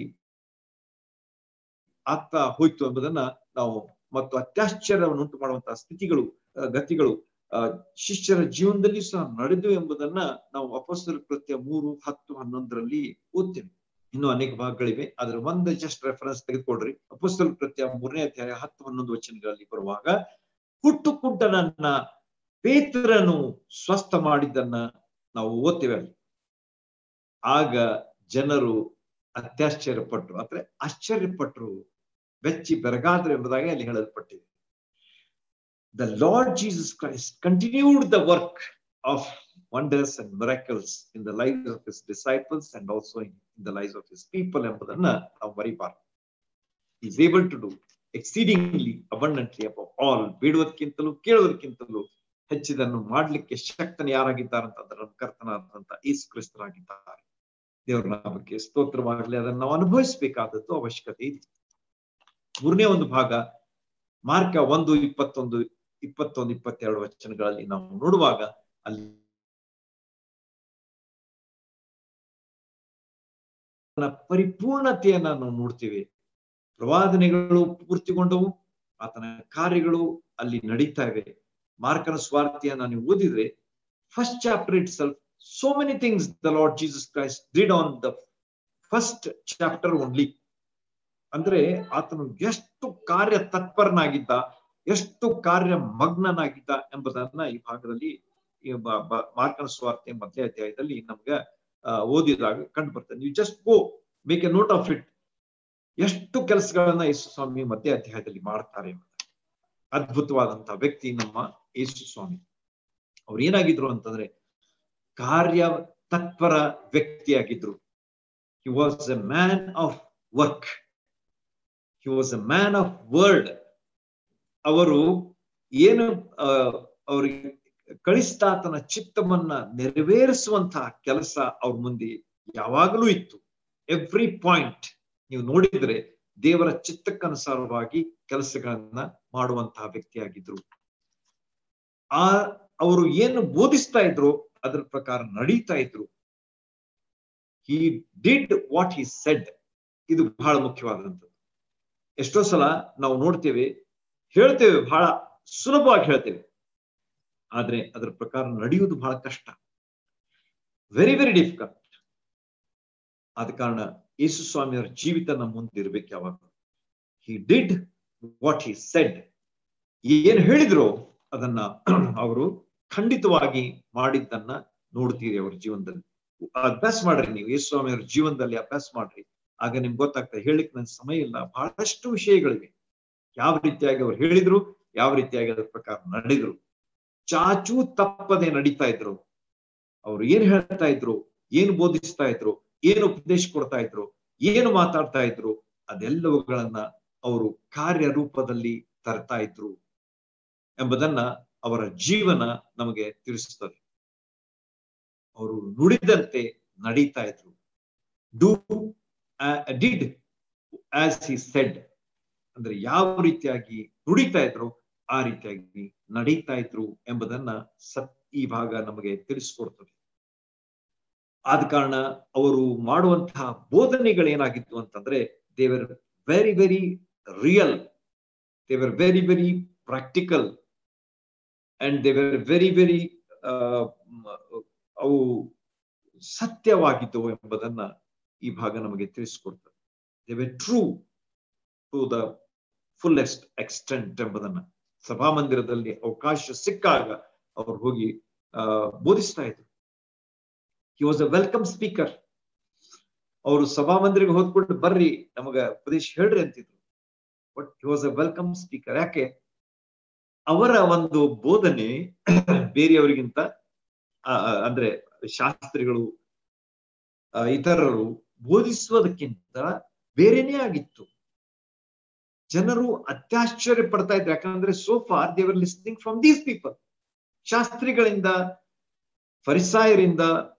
ಆಗ್ತಾ ಹೋಯ್ತು ಎಂಬುದನ್ನ ನಾವು ಮತ್ತು ಅತ್ಯಾಶ್ಚರ್ಯವನ್ನು ಉಂಟು ಮಾಡುವಂತಹ ಸ್ಥಿತಿಗಳು ಗತಿಗಳು ಶಿಷ್ಯರ ಜೀವನದಲ್ಲಿ ಸಹ ನಡೆದು ಎಂಬುದನ್ನ ನಾವು ಅಪಸ್ತರ ಕೃತ್ಯ ಮೂರು ಹತ್ತು ಹನ್ನೊಂದರಲ್ಲಿ ಓದ್ತೇವೆ ಇನ್ನು ಅನೇಕ ಭಾಗಗಳಿವೆ ಆದ್ರೆ ಒಂದು ಜಸ್ಟ್ ರೆಫರೆನ್ಸ್ ತೆಗೆದುಕೊಡ್ರಿ ಅಪಸ್ತಲ ಕೃತ್ಯ ಮೂರನೇ ಅಧ್ಯಾಯ ಹತ್ತು ಹನ್ನೊಂದು ವಚನಗಳಲ್ಲಿ ಬರುವಾಗ ಹುಟ್ಟು ಕುಂಟನನ್ನ ಪೇತ್ರನು ಸ್ವಸ್ಥ ಮಾಡಿದ್ದನ್ನ ನಾವು ಓದ್ತೇವೆ ಅಲ್ಲಿ ಆಗ ಜನರು ಅತ್ಯಾಶ್ಚರ್ಯಪಟ್ರು ಅಂದ್ರೆ ಆಶ್ಚರ್ಯಪಟ್ರು ಬೆಚ್ಚಿ ಬೆರಗಾದ್ರು ಎಂಬುದಾಗಿ ಅಲ್ಲಿ ಹೇಳಲ್ಪಟ್ಟಿದೆ the Lord Jesus Christ continued the work of wonders and miracles in the lives of his disciples and also in, in the lives of his people ಎಂಬುದನ್ನ ನಾವು ಮರಿಬಾರ್ದು is able to do exceedingly abundantly above all ಬೇಡುವುದಕ್ಕಿಂತಲೂ ಕೇಳುವುದಕ್ಕಿಂತಲೂ ಹೆಚ್ಚಿದನ್ನು ಮಾಡ್ಲಿಕ್ಕೆ ಶಕ್ತನ ಯಾರಾಗಿದ್ದಾರೆ ಅಂತಂದ್ರೆ ನಮ್ಮ ಕರ್ತನಾದಂತ ಈಸ್ ಕ್ರಿಸ್ತರಾಗಿದ್ದಾರೆ ದೇವರ ನಾಮಕ್ಕೆ ಸ್ತೋತ್ರವಾಗಲಿ ಅದನ್ನು ನಾವು ಅನುಭವಿಸಬೇಕಾದದ್ದು ಅವಶ್ಯಕತೆ ಇದೆ ಮೂರನೇ ಒಂದು ಭಾಗ ಮಾರ್ಕ ಒಂದು ಇಪ್ಪತ್ತೊಂದು ಇಪ್ಪತ್ತೊಂದು ಇಪ್ಪತ್ತೆರಡು ವಚನಗಳಲ್ಲಿ ನಾವು ನೋಡುವಾಗ ಅಲ್ಲಿ ಪರಿಪೂರ್ಣತೆಯನ್ನ ನಾವು ನೋಡ್ತೀವಿ ಪ್ರವಾದನೆಗಳು ಪೂರ್ತಿಗೊಂಡವು ಆತನ ಕಾರ್ಯಗಳು ಅಲ್ಲಿ ನಡೀತಾ ಇವೆ ಮಾರ್ಕನ ಸ್ವಾರ್ಥಿಯನ್ನ ನೀವು ಓದಿದ್ರೆ first chapter itself so many things the Lord Jesus Christ did on the first chapter only ಅಂದ್ರೆ ಆತನು ಎಷ್ಟು ಕಾರ್ಯ ತತ್ಪರನಾಗಿದ್ದ ಎಷ್ಟು ಕಾರ್ಯ ಮಗ್ನನಾಗಿದ್ದ ಎಂಬುದನ್ನ ಈ ಭಾಗದಲ್ಲಿ ಮಾರ್ಕನ ಸ್ವಾರ್ಥೆ ಮಧ್ಯ ಅಧ್ಯಾಯದಲ್ಲಿ ನಮ್ಗೆ ಓದಿದಾಗ ಕಂಡು ಬರ್ತದೆ ನೀವು just go make a note of it ಎಷ್ಟು ಕೆಲಸಗಳನ್ನ ಯೇಸು ಸ್ವಾಮಿ ಮಧ್ಯ ಅಧ್ಯಾಯದಲ್ಲಿ ಮಾಡ್ತಾರೆ ಅದ್ಭುತವಾದಂತಹ ವ್ಯಕ್ತಿ ನಮ್ಮ ಯೇಸು ಸ್ವಾಮಿ ಅವ್ರು ಏನಾಗಿದ್ರು ಅಂತಂದ್ರೆ ಕಾರ್ಯ ತತ್ಪರ ವ್ಯಕ್ತಿಯಾಗಿದ್ರು he was a man of work he was a man of word ಅವರು ಏನು ಅವರಿಗೆ ಕಳಿಸ್ತಾತನ ಚಿತ್ತವನ್ನ ನೆರವೇರಿಸುವಂತಹ ಕೆಲಸ ಅವ್ರ ಮುಂದೆ ಯಾವಾಗಲೂ ಇತ್ತು ಎವ್ರಿ ಪಾಯಿಂಟ್ ನೀವು ನೋಡಿದ್ರೆ ದೇವರ ಚಿತ್ತಕ್ಕನುಸಾರವಾಗಿ ಕೆಲಸಗಳನ್ನ ಮಾಡುವಂತಹ ವ್ಯಕ್ತಿಯಾಗಿದ್ರು ಆ ಅವರು ಏನು ಬೋಧಿಸ್ತಾ ಇದ್ರು ಅದರ ಪ್ರಕಾರ ನಡೀತಾ ಇದ್ರು he did what he said ಇದು ಬಹಳ ಮುಖ್ಯವಾದಂಥದ್ದು ಎಷ್ಟೋ ಸಲ ನಾವು ನೋಡ್ತೇವೆ ಹೇಳ್ತೇವೆ ಬಹಳ ಸುಲಭವಾಗಿ ಹೇಳ್ತೇವೆ ಆದ್ರೆ ಅದರ ಪ್ರಕಾರ ನಡೆಯುವುದು ಬಹಳ ಕಷ್ಟ ವೆರಿ ವೆರಿ ಡಿಫಿಕಲ್ಟ್ ಆದ ಕಾರಣ ಯೇಸು ಸ್ವಾಮಿಯವರ ಜೀವಿತ ನಮ್ಮ ಮುಂದೆ ಇರ್ಬೇಕು ಯಾವಾಗ he did what he said ಏನ್ ಹೇಳಿದ್ರು ಅದನ್ನ ಅವರು ಖಂಡಿತವಾಗಿ ಮಾಡಿದ್ದನ್ನ ನೋಡ್ತೀರಿ ಅವ್ರ ಜೀವನದಲ್ಲಿ ಅಭ್ಯಾಸ ಮಾಡ್ರಿ ನೀವು ಯೇಸು ಸ್ವಾಮಿ ಅವ್ರ ಜೀವನದಲ್ಲಿ ಅಭ್ಯಾಸ ಮಾಡ್ರಿ ಆಗ ನಿಮ್ಗೆ ಗೊತ್ತಾಗ್ತದೆ ಹೇಳಿಕ್ ನನ್ ಸಮಯ ಇಲ್ಲ ಬಹಳಷ್ಟು ವಿಷಯಗಳಿವೆ ಯಾವ ರೀತಿಯಾಗಿ ಅವ್ರು ಹೇಳಿದ್ರು ಯಾವ ರೀತಿಯಾಗಿ ಅದ್ರ ಪ್ರಕಾರ ನಡೆದ್ರು ಚಾಚೂ ತಪ್ಪದೆ ನಡೀತಾ ಇದ್ರು ಅವ್ರು ಏನ್ ಹೇಳ್ತಾ ಇದ್ರು ಏನು ಬೋಧಿಸ್ತಾ ಇದ್ರು ಏನು ಉಪದೇಶ ಕೊಡ್ತಾ ಇದ್ರು ಏನು ಮಾತಾಡ್ತಾ ಇದ್ರು ಅದೆಲ್ಲವುಗಳನ್ನ ಅವರು ಕಾರ್ಯರೂಪದಲ್ಲಿ ತರ್ತಾ ಇದ್ರು ಎಂಬುದನ್ನ ಅವರ ಜೀವನ ನಮಗೆ ತಿಳಿಸುತ್ತದೆ ಅವರು ನುಡಿದಂತೆ ನಡೀತಾ ಇದ್ರು do did as he said ಅಂದ್ರೆ ಯಾವ ರೀತಿಯಾಗಿ ನುಡಿತಾ ಇದ್ರು ಆ ರೀತಿಯಾಗಿ ನಡೀತಾ ಇದ್ರು ಎಂಬುದನ್ನ ಸತ್ ಈ ಭಾಗ ನಮಗೆ ತಿಳಿಸ್ಕೊಡ್ತದೆ ಆದ ಕಾರಣ ಅವರು ಮಾಡುವಂತಹ ಬೋಧನೆಗಳೇನಾಗಿತ್ತು ಅಂತಂದ್ರೆ they were very very real they were very very practical and they were very very ಅವು ಸತ್ಯವಾಗಿದ್ದವು ಎಂಬುದನ್ನ ಈ ಭಾಗ ನಮಗೆ ತಿಳಿಸ್ಕೊಡ್ತದೆ they were true to the fullest extent ಎಂಬುದನ್ನ ಸಭಾಮಂದಿರದಲ್ಲಿ ಅವಕಾಶ ಸಿಕ್ಕಾಗ ಅವ್ರು ಹೋಗಿ ಆ ಬೋಧಿಸ್ತಾ ಇದ್ರು he was a welcome speaker ಅವರು ಸಭಾಮಂದಿರಿಗೆ ಹೋದ್ಕೊಂಡು ಬರ್ರಿ ನಮಗ ಉಪದೇಶ ಹೇಳ್ರಿ ಅಂತಿದ್ರು but he was a welcome speaker ಯಾಕೆ ಅವರ ಒಂದು ಬೋಧನೆ ಬೇರೆಯವರಿಗಿಂತ ಅಂದ್ರೆ ಶಾಸ್ತ್ರಿಗಳು ಇತರರು ಬೋಧಿಸುವುದಕ್ಕಿಂತ ಬೇರೆನೇ ಆಗಿತ್ತು ಜನರು ಅತ್ಯಾಶ್ಚರ್ಯ ಪಡ್ತಾ ಇದ್ರು ಯಾಕಂದ್ರೆ so far they were listening from these people ಶಾಸ್ತ್ರಿಗಳಿಂದ ಫರಿಸಾಯರಿಂದ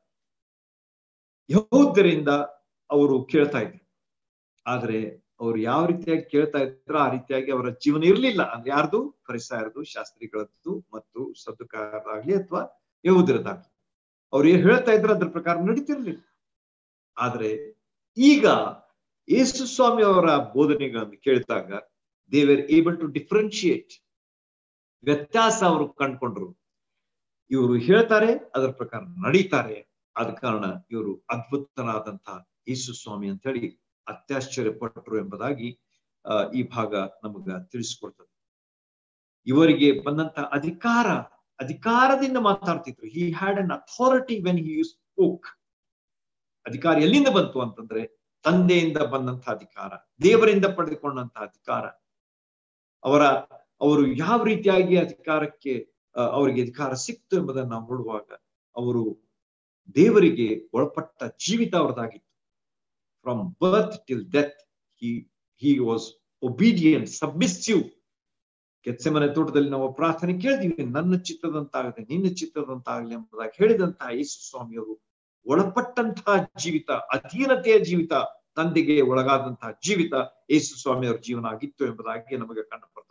ಯಹೂದ್ಯರಿಂದ ಅವರು ಕೇಳ್ತಾ ಇದ್ರು ಆದ್ರೆ ಅವ್ರು ಯಾವ ರೀತಿಯಾಗಿ ಕೇಳ್ತಾ ಇದ್ರು ಆ ರೀತಿಯಾಗಿ ಅವರ ಜೀವನ ಇರ್ಲಿಲ್ಲ ಅಂದ್ರೆ ಯಾರ್ದು ಫರಿಸಾಯರದು ಶಾಸ್ತ್ರಿಗಳದ್ದು ಮತ್ತು ಸದ್ದುಕಾರರಾಗ್ಲಿ ಅಥವಾ ಯಹೂದ್ಯರದಾಗ್ಲಿ ಅವ್ರು ಏನ್ ಹೇಳ್ತಾ ಇದ್ರು ಅದ್ರ ಪ್ರಕಾರ ನಡೀತಿರ್ಲಿಲ್ಲ ಆದ್ರೆ ಈಗ ಯೇಸು ಸ್ವಾಮಿ ಅವರ ಬೋಧನೆಗಳನ್ನು ಕೇಳಿದಾಗ ದೇವರ್ ಏಬಲ್ ಟು ಡಿಫ್ರೆನ್ಶಿಯೇಟ್ ವ್ಯತ್ಯಾಸ ಅವರು ಕಂಡ್ಕೊಂಡ್ರು ಇವರು ಹೇಳ್ತಾರೆ ಅದರ ಪ್ರಕಾರ ನಡೀತಾರೆ ಆದ ಕಾರಣ ಇವರು ಅದ್ಭುತನಾದಂತಹ ಯೇಸು ಸ್ವಾಮಿ ಅಂತ ಹೇಳಿ ಅತ್ಯಾಶ್ಚರ್ಯ ಪಟ್ಟರು ಎಂಬುದಾಗಿ ಈ ಭಾಗ ನಮಗ ತಿಳಿಸ್ಕೊಡ್ತದೆ ಇವರಿಗೆ ಬಂದಂತ ಅಧಿಕಾರ ಅಧಿಕಾರದಿಂದ ಮಾತಾಡ್ತಿದ್ರು he had an authority when he spoke ಅಧಿಕಾರ ಎಲ್ಲಿಂದ ಬಂತು ಅಂತಂದ್ರೆ ತಂದೆಯಿಂದ ಬಂದಂತಹ ಅಧಿಕಾರ ದೇವರಿಂದ ಪಡೆದುಕೊಂಡಂತಹ ಅಧಿಕಾರ ಅವರ ಅವರು ಯಾವ ರೀತಿಯಾಗಿ ಅಧಿಕಾರಕ್ಕೆ ಅವರಿಗೆ ಅಧಿಕಾರ ಸಿಕ್ತು ಎಂಬುದನ್ನು ನಾವು ನೋಡುವಾಗ ಅವರು ದೇವರಿಗೆ ಒಳಪಟ್ಟ ಜೀವಿತ ಅವರದಾಗಿತ್ತು from birth till death he he was obedient submissive Gethsemane ತೋಟದಲ್ಲಿ ನಾವು ಪ್ರಾರ್ಥನೆ ಕೇಳಿದೀವಿ ನನ್ನ ಚಿತ್ತದಂತಾಗದೆ ನಿನ್ನ ಚಿತ್ತದಂತಾಗಲಿ ಎಂಬುದಾಗಿ ಹೇಳಿದಂತಹ ಯೇಸು ಸ್ವಾಮಿಯವರು ಒಳಪಟ್ಟಂತಹ ಜೀವಿತ ಅಧೀನತೆಯ ಜೀವಿತ ತಂದೆಗೆ ಒಳಗಾದಂತಹ ಜೀವಿತ ಯೇಸು ಸ್ವಾಮಿಯವರ ಜೀವನ ಆಗಿತ್ತು ಎಂಬುದಾಗಿ ನಮಗೆ ಕಂಡು ಬರ್ತದೆ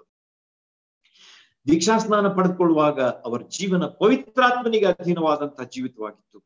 ದೀಕ್ಷಾಸ್ನಾನ ಪಡೆದುಕೊಳ್ಳುವಾಗ ಅವರ ಜೀವನ ಪವಿತ್ರಾತ್ಮನಿಗೆ ಅಧೀನವಾದಂತಹ ಜೀವಿತವಾಗಿತ್ತು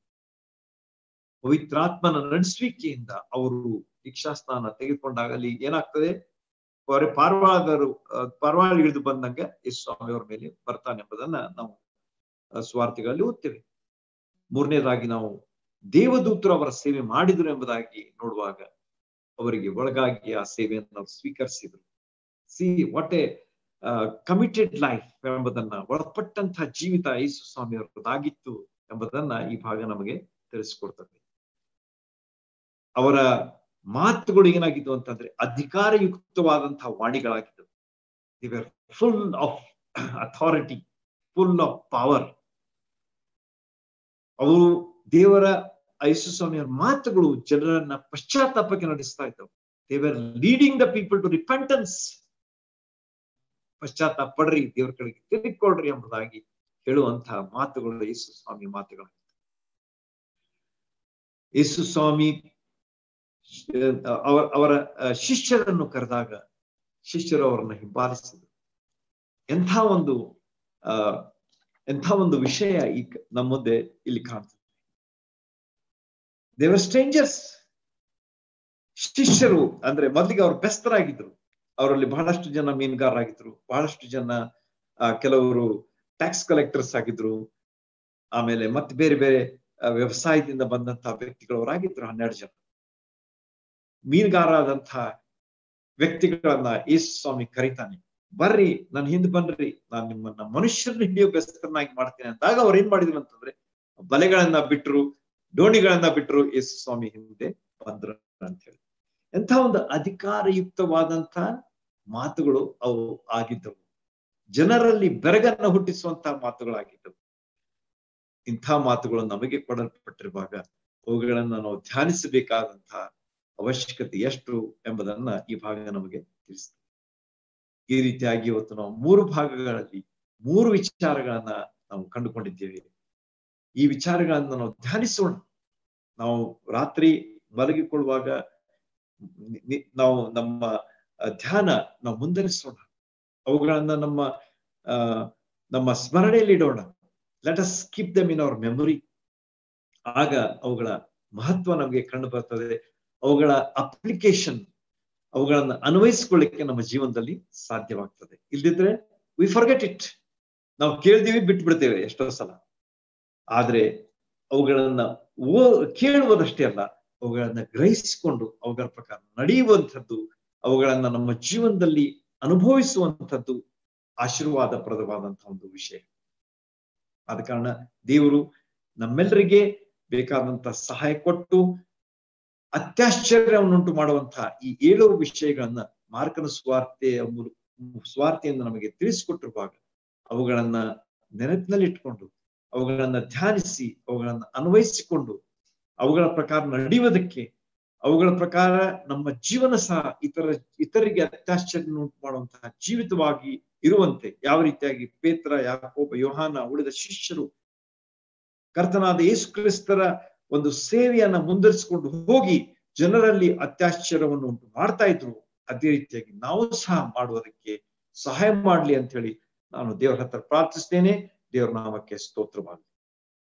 ಪವಿತ್ರಾತ್ಮನ ನಡೆಸುವಿಕೆಯಿಂದ ಅವರು ದೀಕ್ಷಾಸ್ನಾನ ತೆಗೆದುಕೊಂಡಾಗ ಅಲ್ಲಿ ಏನಾಗ್ತದೆ ಅವರ ಪಾರ್ವಾಳದರು ಪಾರ್ವಾಳ ಇಳಿದು ಬಂದಂಗ ಯೇಸು ಸ್ವಾಮಿಯವರ ಮೇಲೆ ಬರ್ತಾನೆ ಎಂಬುದನ್ನ ನಾವು ಸ್ವಾರ್ಥಿಗಳಲ್ಲಿ ಓದ್ತೇವೆ ಮೂರನೇದಾಗಿ ನಾವು ದೇವದೂತರು ಅವರ ಸೇವೆ ಮಾಡಿದ್ರು ಎಂಬುದಾಗಿ ನೋಡುವಾಗ ಅವರಿಗೆ ಒಳಗಾಗಿ ಆ ಸೇವೆಯನ್ನು ನಾವು ಸ್ವೀಕರಿಸಿದ್ರು see what a committed life ಎಂಬುದನ್ನ ಒಳಪಟ್ಟಂತಹ ಜೀವಿತ ಯೇಸು ಸ್ವಾಮಿಯವರದಾಗಿತ್ತು ಎಂಬುದನ್ನ ಈ ಭಾಗ ನಮಗೆ ತಿಳಿಸ್ಕೊಡ್ತದೆ ಅವರ ಮಾತುಗಳು ಏನಾಗಿದ್ದು ಅಂತಂದ್ರೆ ಅಧಿಕಾರಯುಕ್ತವಾದಂತಹ ವಾಣಿಗಳಾಗಿದ್ದವು they were full of authority full of power ಅವರು ದೇವರ ಯೇಸು ಸ್ವಾಮಿಯವರ ಮಾತುಗಳು ಜನರನ್ನ ಪಶ್ಚಾತ್ತಾಪಕ್ಕೆ ನಡೆಸ್ತಾ ಇದ್ದವು they were leading the people to repentance ಪಶ್ಚಾತ್ತಾಪ ಪಡ್ರಿ ದೇವರ ಕಡೆಗೆ ತಿರುಗಿಕೊಳ್ರಿ ಎಂಬುದಾಗಿ ಹೇಳುವಂತಹ ಮಾತುಗಳು ಯೇಸು ಸ್ವಾಮಿ ಮಾತುಗಳು ಯೇಸು ಸ್ವಾಮಿ ಅವರ ಅವರ ಶಿಷ್ಯರನ್ನು ಕರೆದಾಗ ಶಿಷ್ಯರು ಅವರನ್ನು ಹಿಂಬಾಲಿಸಿದರು ಎಂಥ ಒಂದು ಆ ಎಂಥ ಒಂದು ವಿಷಯ ಈ ನಮ್ಮ ಮುಂದೆ ಇಲ್ಲಿ ಕಾಣ್ತದೆ ದೇವರ್ ಸ್ಟ್ರೇಂಜರ್ಸ್ ಶಿಷ್ಯರು ಅಂದ್ರೆ ಮೊದಲಿಗೆ ಅವ್ರು ಬೆಸ್ತರಾಗಿದ್ರು ಅವರಲ್ಲಿ ಬಹಳಷ್ಟು ಜನ ಮೀನುಗಾರರಾಗಿದ್ರು ಬಹಳಷ್ಟು ಜನ ಕೆಲವರು ಟ್ಯಾಕ್ಸ್ ಕಲೆಕ್ಟರ್ಸ್ ಆಗಿದ್ರು ಆಮೇಲೆ ಮತ್ತೆ ಬೇರೆ ಬೇರೆ ವ್ಯವಸಾಯದಿಂದ ಬಂದಂತಹ ವ್ಯಕ್ತಿಗಳವರಾಗಿದ್ರು ಹನ್ನೆರಡು ಜನ ಮೀನುಗಾರ ಆದಂತಹ ವ್ಯಕ್ತಿಗಳನ್ನ ಯೇಸು ಸ್ವಾಮಿ ಕರೀತಾನೆ ಬರ್ರಿ ನನ್ ಹಿಂದ್ ಬನ್ರಿ ನಾನ್ ನಿಮ್ಮನ್ನ ಮನುಷ್ಯರನ್ನ ಹಿಡಿಯೋ ಬೆಸ್ತರನ್ನಾಗಿ ಮಾಡ್ತೀನಿ ಅಂದಾಗ ಅವ್ರು ಏನ್ ಮಾಡಿದ್ರು ಅಂತಂದ್ರೆ ಬಲೆಗಳನ್ನ ಬಿಟ್ರು ಡೋಣಿಗಳನ್ನ ಬಿಟ್ರು ಯೇಸು ಸ್ವಾಮಿ ಹಿಂದೆ ಬಂದ್ರು ಅಂತ ಹೇಳಿ ಎಂಥ ಒಂದು ಅಧಿಕಾರಯುಕ್ತವಾದಂತ ಮಾತುಗಳು ಅವು ಆಗಿದ್ದವು ಜನರಲ್ಲಿ ಬೆರಗನ್ನ ಹುಟ್ಟಿಸುವಂತಹ ಮಾತುಗಳಾಗಿದ್ದವು ಇಂಥ ಮಾತುಗಳು ನಮಗೆ ಕೊಡಲ್ಪಟ್ಟಿರುವಾಗ ಅವುಗಳನ್ನ ನಾವು ಧ್ಯಾನಿಸಬೇಕಾದಂತಹ ಅವಶ್ಯಕತೆ ಎಷ್ಟು ಎಂಬುದನ್ನ ಈ ಭಾಗ ನಮಗೆ ತಿಳಿಸ್ತದೆ ಈ ರೀತಿಯಾಗಿ ಇವತ್ತು ನಾವು ಮೂರು ಭಾಗಗಳಲ್ಲಿ ಮೂರು ವಿಚಾರಗಳನ್ನ ನಾವು ಕಂಡುಕೊಂಡಿದ್ದೇವೆ ಈ ವಿಚಾರಗಳನ್ನ ನಾವು ಧ್ಯಾನಿಸೋಣ ನಾವು ರಾತ್ರಿ ಮಲಗಿಕೊಳ್ಳುವಾಗ ನಾವು ನಮ್ಮ ಧ್ಯಾನ ನಾವು ಮುಂದರಿಸೋಣ ಅವುಗಳನ್ನ ನಮ್ಮ ಆ ನಮ್ಮ ಸ್ಮರಣೆಯಲ್ಲಿ ಇಡೋಣ let us keep them in our memory ಆಗ ಅವುಗಳ ಮಹತ್ವ ನಮಗೆ ಕಂಡು ಬರ್ತದೆ ಅವುಗಳ ಅಪ್ಲಿಕೇಶನ್ ಅವುಗಳನ್ನ ಅನ್ವಯಿಸ್ಕೊಳ್ಳಿಕ್ಕೆ ನಮ್ಮ ಜೀವನದಲ್ಲಿ ಸಾಧ್ಯವಾಗ್ತದೆ ಇಲ್ದಿದ್ರೆ ವಿ ಫರ್ಗೆಟ್ ಇಟ್ ನಾವು ಕೇಳ್ತೀವಿ ಬಿಟ್ಟು ಬಿಡ್ತೇವೆ ಎಷ್ಟೋ ಸಲ ಆದ್ರೆ ಅವುಗಳನ್ನ ಓ ಕೇಳುವುದಷ್ಟೇ ಅಲ್ಲ ಅವುಗಳನ್ನ ಗ್ರಹಿಸಿಕೊಂಡು ಅವುಗಳ ಪ್ರಕಾರ ನಡೆಯುವಂಥದ್ದು ಅವುಗಳನ್ನ ನಮ್ಮ ಜೀವನದಲ್ಲಿ ಅನುಭವಿಸುವಂಥದ್ದು ಆಶೀರ್ವಾದಪ್ರದವಾದಂತಹ ಒಂದು ವಿಷಯ ಆದ ಕಾರಣ ದೇವರು ನಮ್ಮೆಲ್ಲರಿಗೆ ಬೇಕಾದಂತಹ ಸಹಾಯ ಕೊಟ್ಟು ಅತ್ಯಾಶ್ಚರ್ಯವನ್ನುಂಟು ಮಾಡುವಂತಹ ಈ ಏಳು ವಿಷಯಗಳನ್ನ ಮಾರ್ಕನ ಸ್ವಾರ್ಥೆಯ ಸ್ವಾರ್ಥೆಯಿಂದ ನಮಗೆ ತಿಳಿಸಿಕೊಟ್ಟಿರುವಾಗ ಅವುಗಳನ್ನ ನೆನಪಿನಲ್ಲಿಟ್ಕೊಂಡು ಅವುಗಳನ್ನ ಧ್ಯಾನಿಸಿ ಅವುಗಳನ್ನ ಅನ್ವಯಿಸಿಕೊಂಡು ಅವುಗಳ ಪ್ರಕಾರ ನಡೆಯುವುದಕ್ಕೆ ಅವುಗಳ ಪ್ರಕಾರ ನಮ್ಮ ಜೀವನ ಸಹ ಇತರ ಇತರಿಗೆ ಅತ್ಯಾಶ್ಚರ್ಯ ಉಂಟು ಮಾಡುವಂತಹ ಜೀವಿತವಾಗಿ ಇರುವಂತೆ ಯಾವ ರೀತಿಯಾಗಿ ಪೇತ್ರ ಯಾಕೋಬ ಯೋಹಾನ ಉಳಿದ ಶಿಷ್ಯರು ಕರ್ತನಾದ ಯೇಸು ಕ್ರಿಸ್ತರ ಒಂದು ಸೇವೆಯನ್ನ ಮುಂದುವರಿಸಿಕೊಂಡು ಹೋಗಿ ಜನರಲ್ಲಿ ಅತ್ಯಾಶ್ಚರ್ಯವನ್ನು ಉಂಟು ಮಾಡ್ತಾ ಇದ್ರು ಅದೇ ರೀತಿಯಾಗಿ ನಾವು ಸಹ ಮಾಡುವುದಕ್ಕೆ ಸಹಾಯ ಮಾಡ್ಲಿ ಅಂತ ಹೇಳಿ ನಾನು ದೇವರ ಹತ್ರ ಪ್ರಾರ್ಥಿಸ್ತೇನೆ ದೇವರ ನಾಮಕ್ಕೆ ಸ್ತೋತ್ರವಾಗಲಿ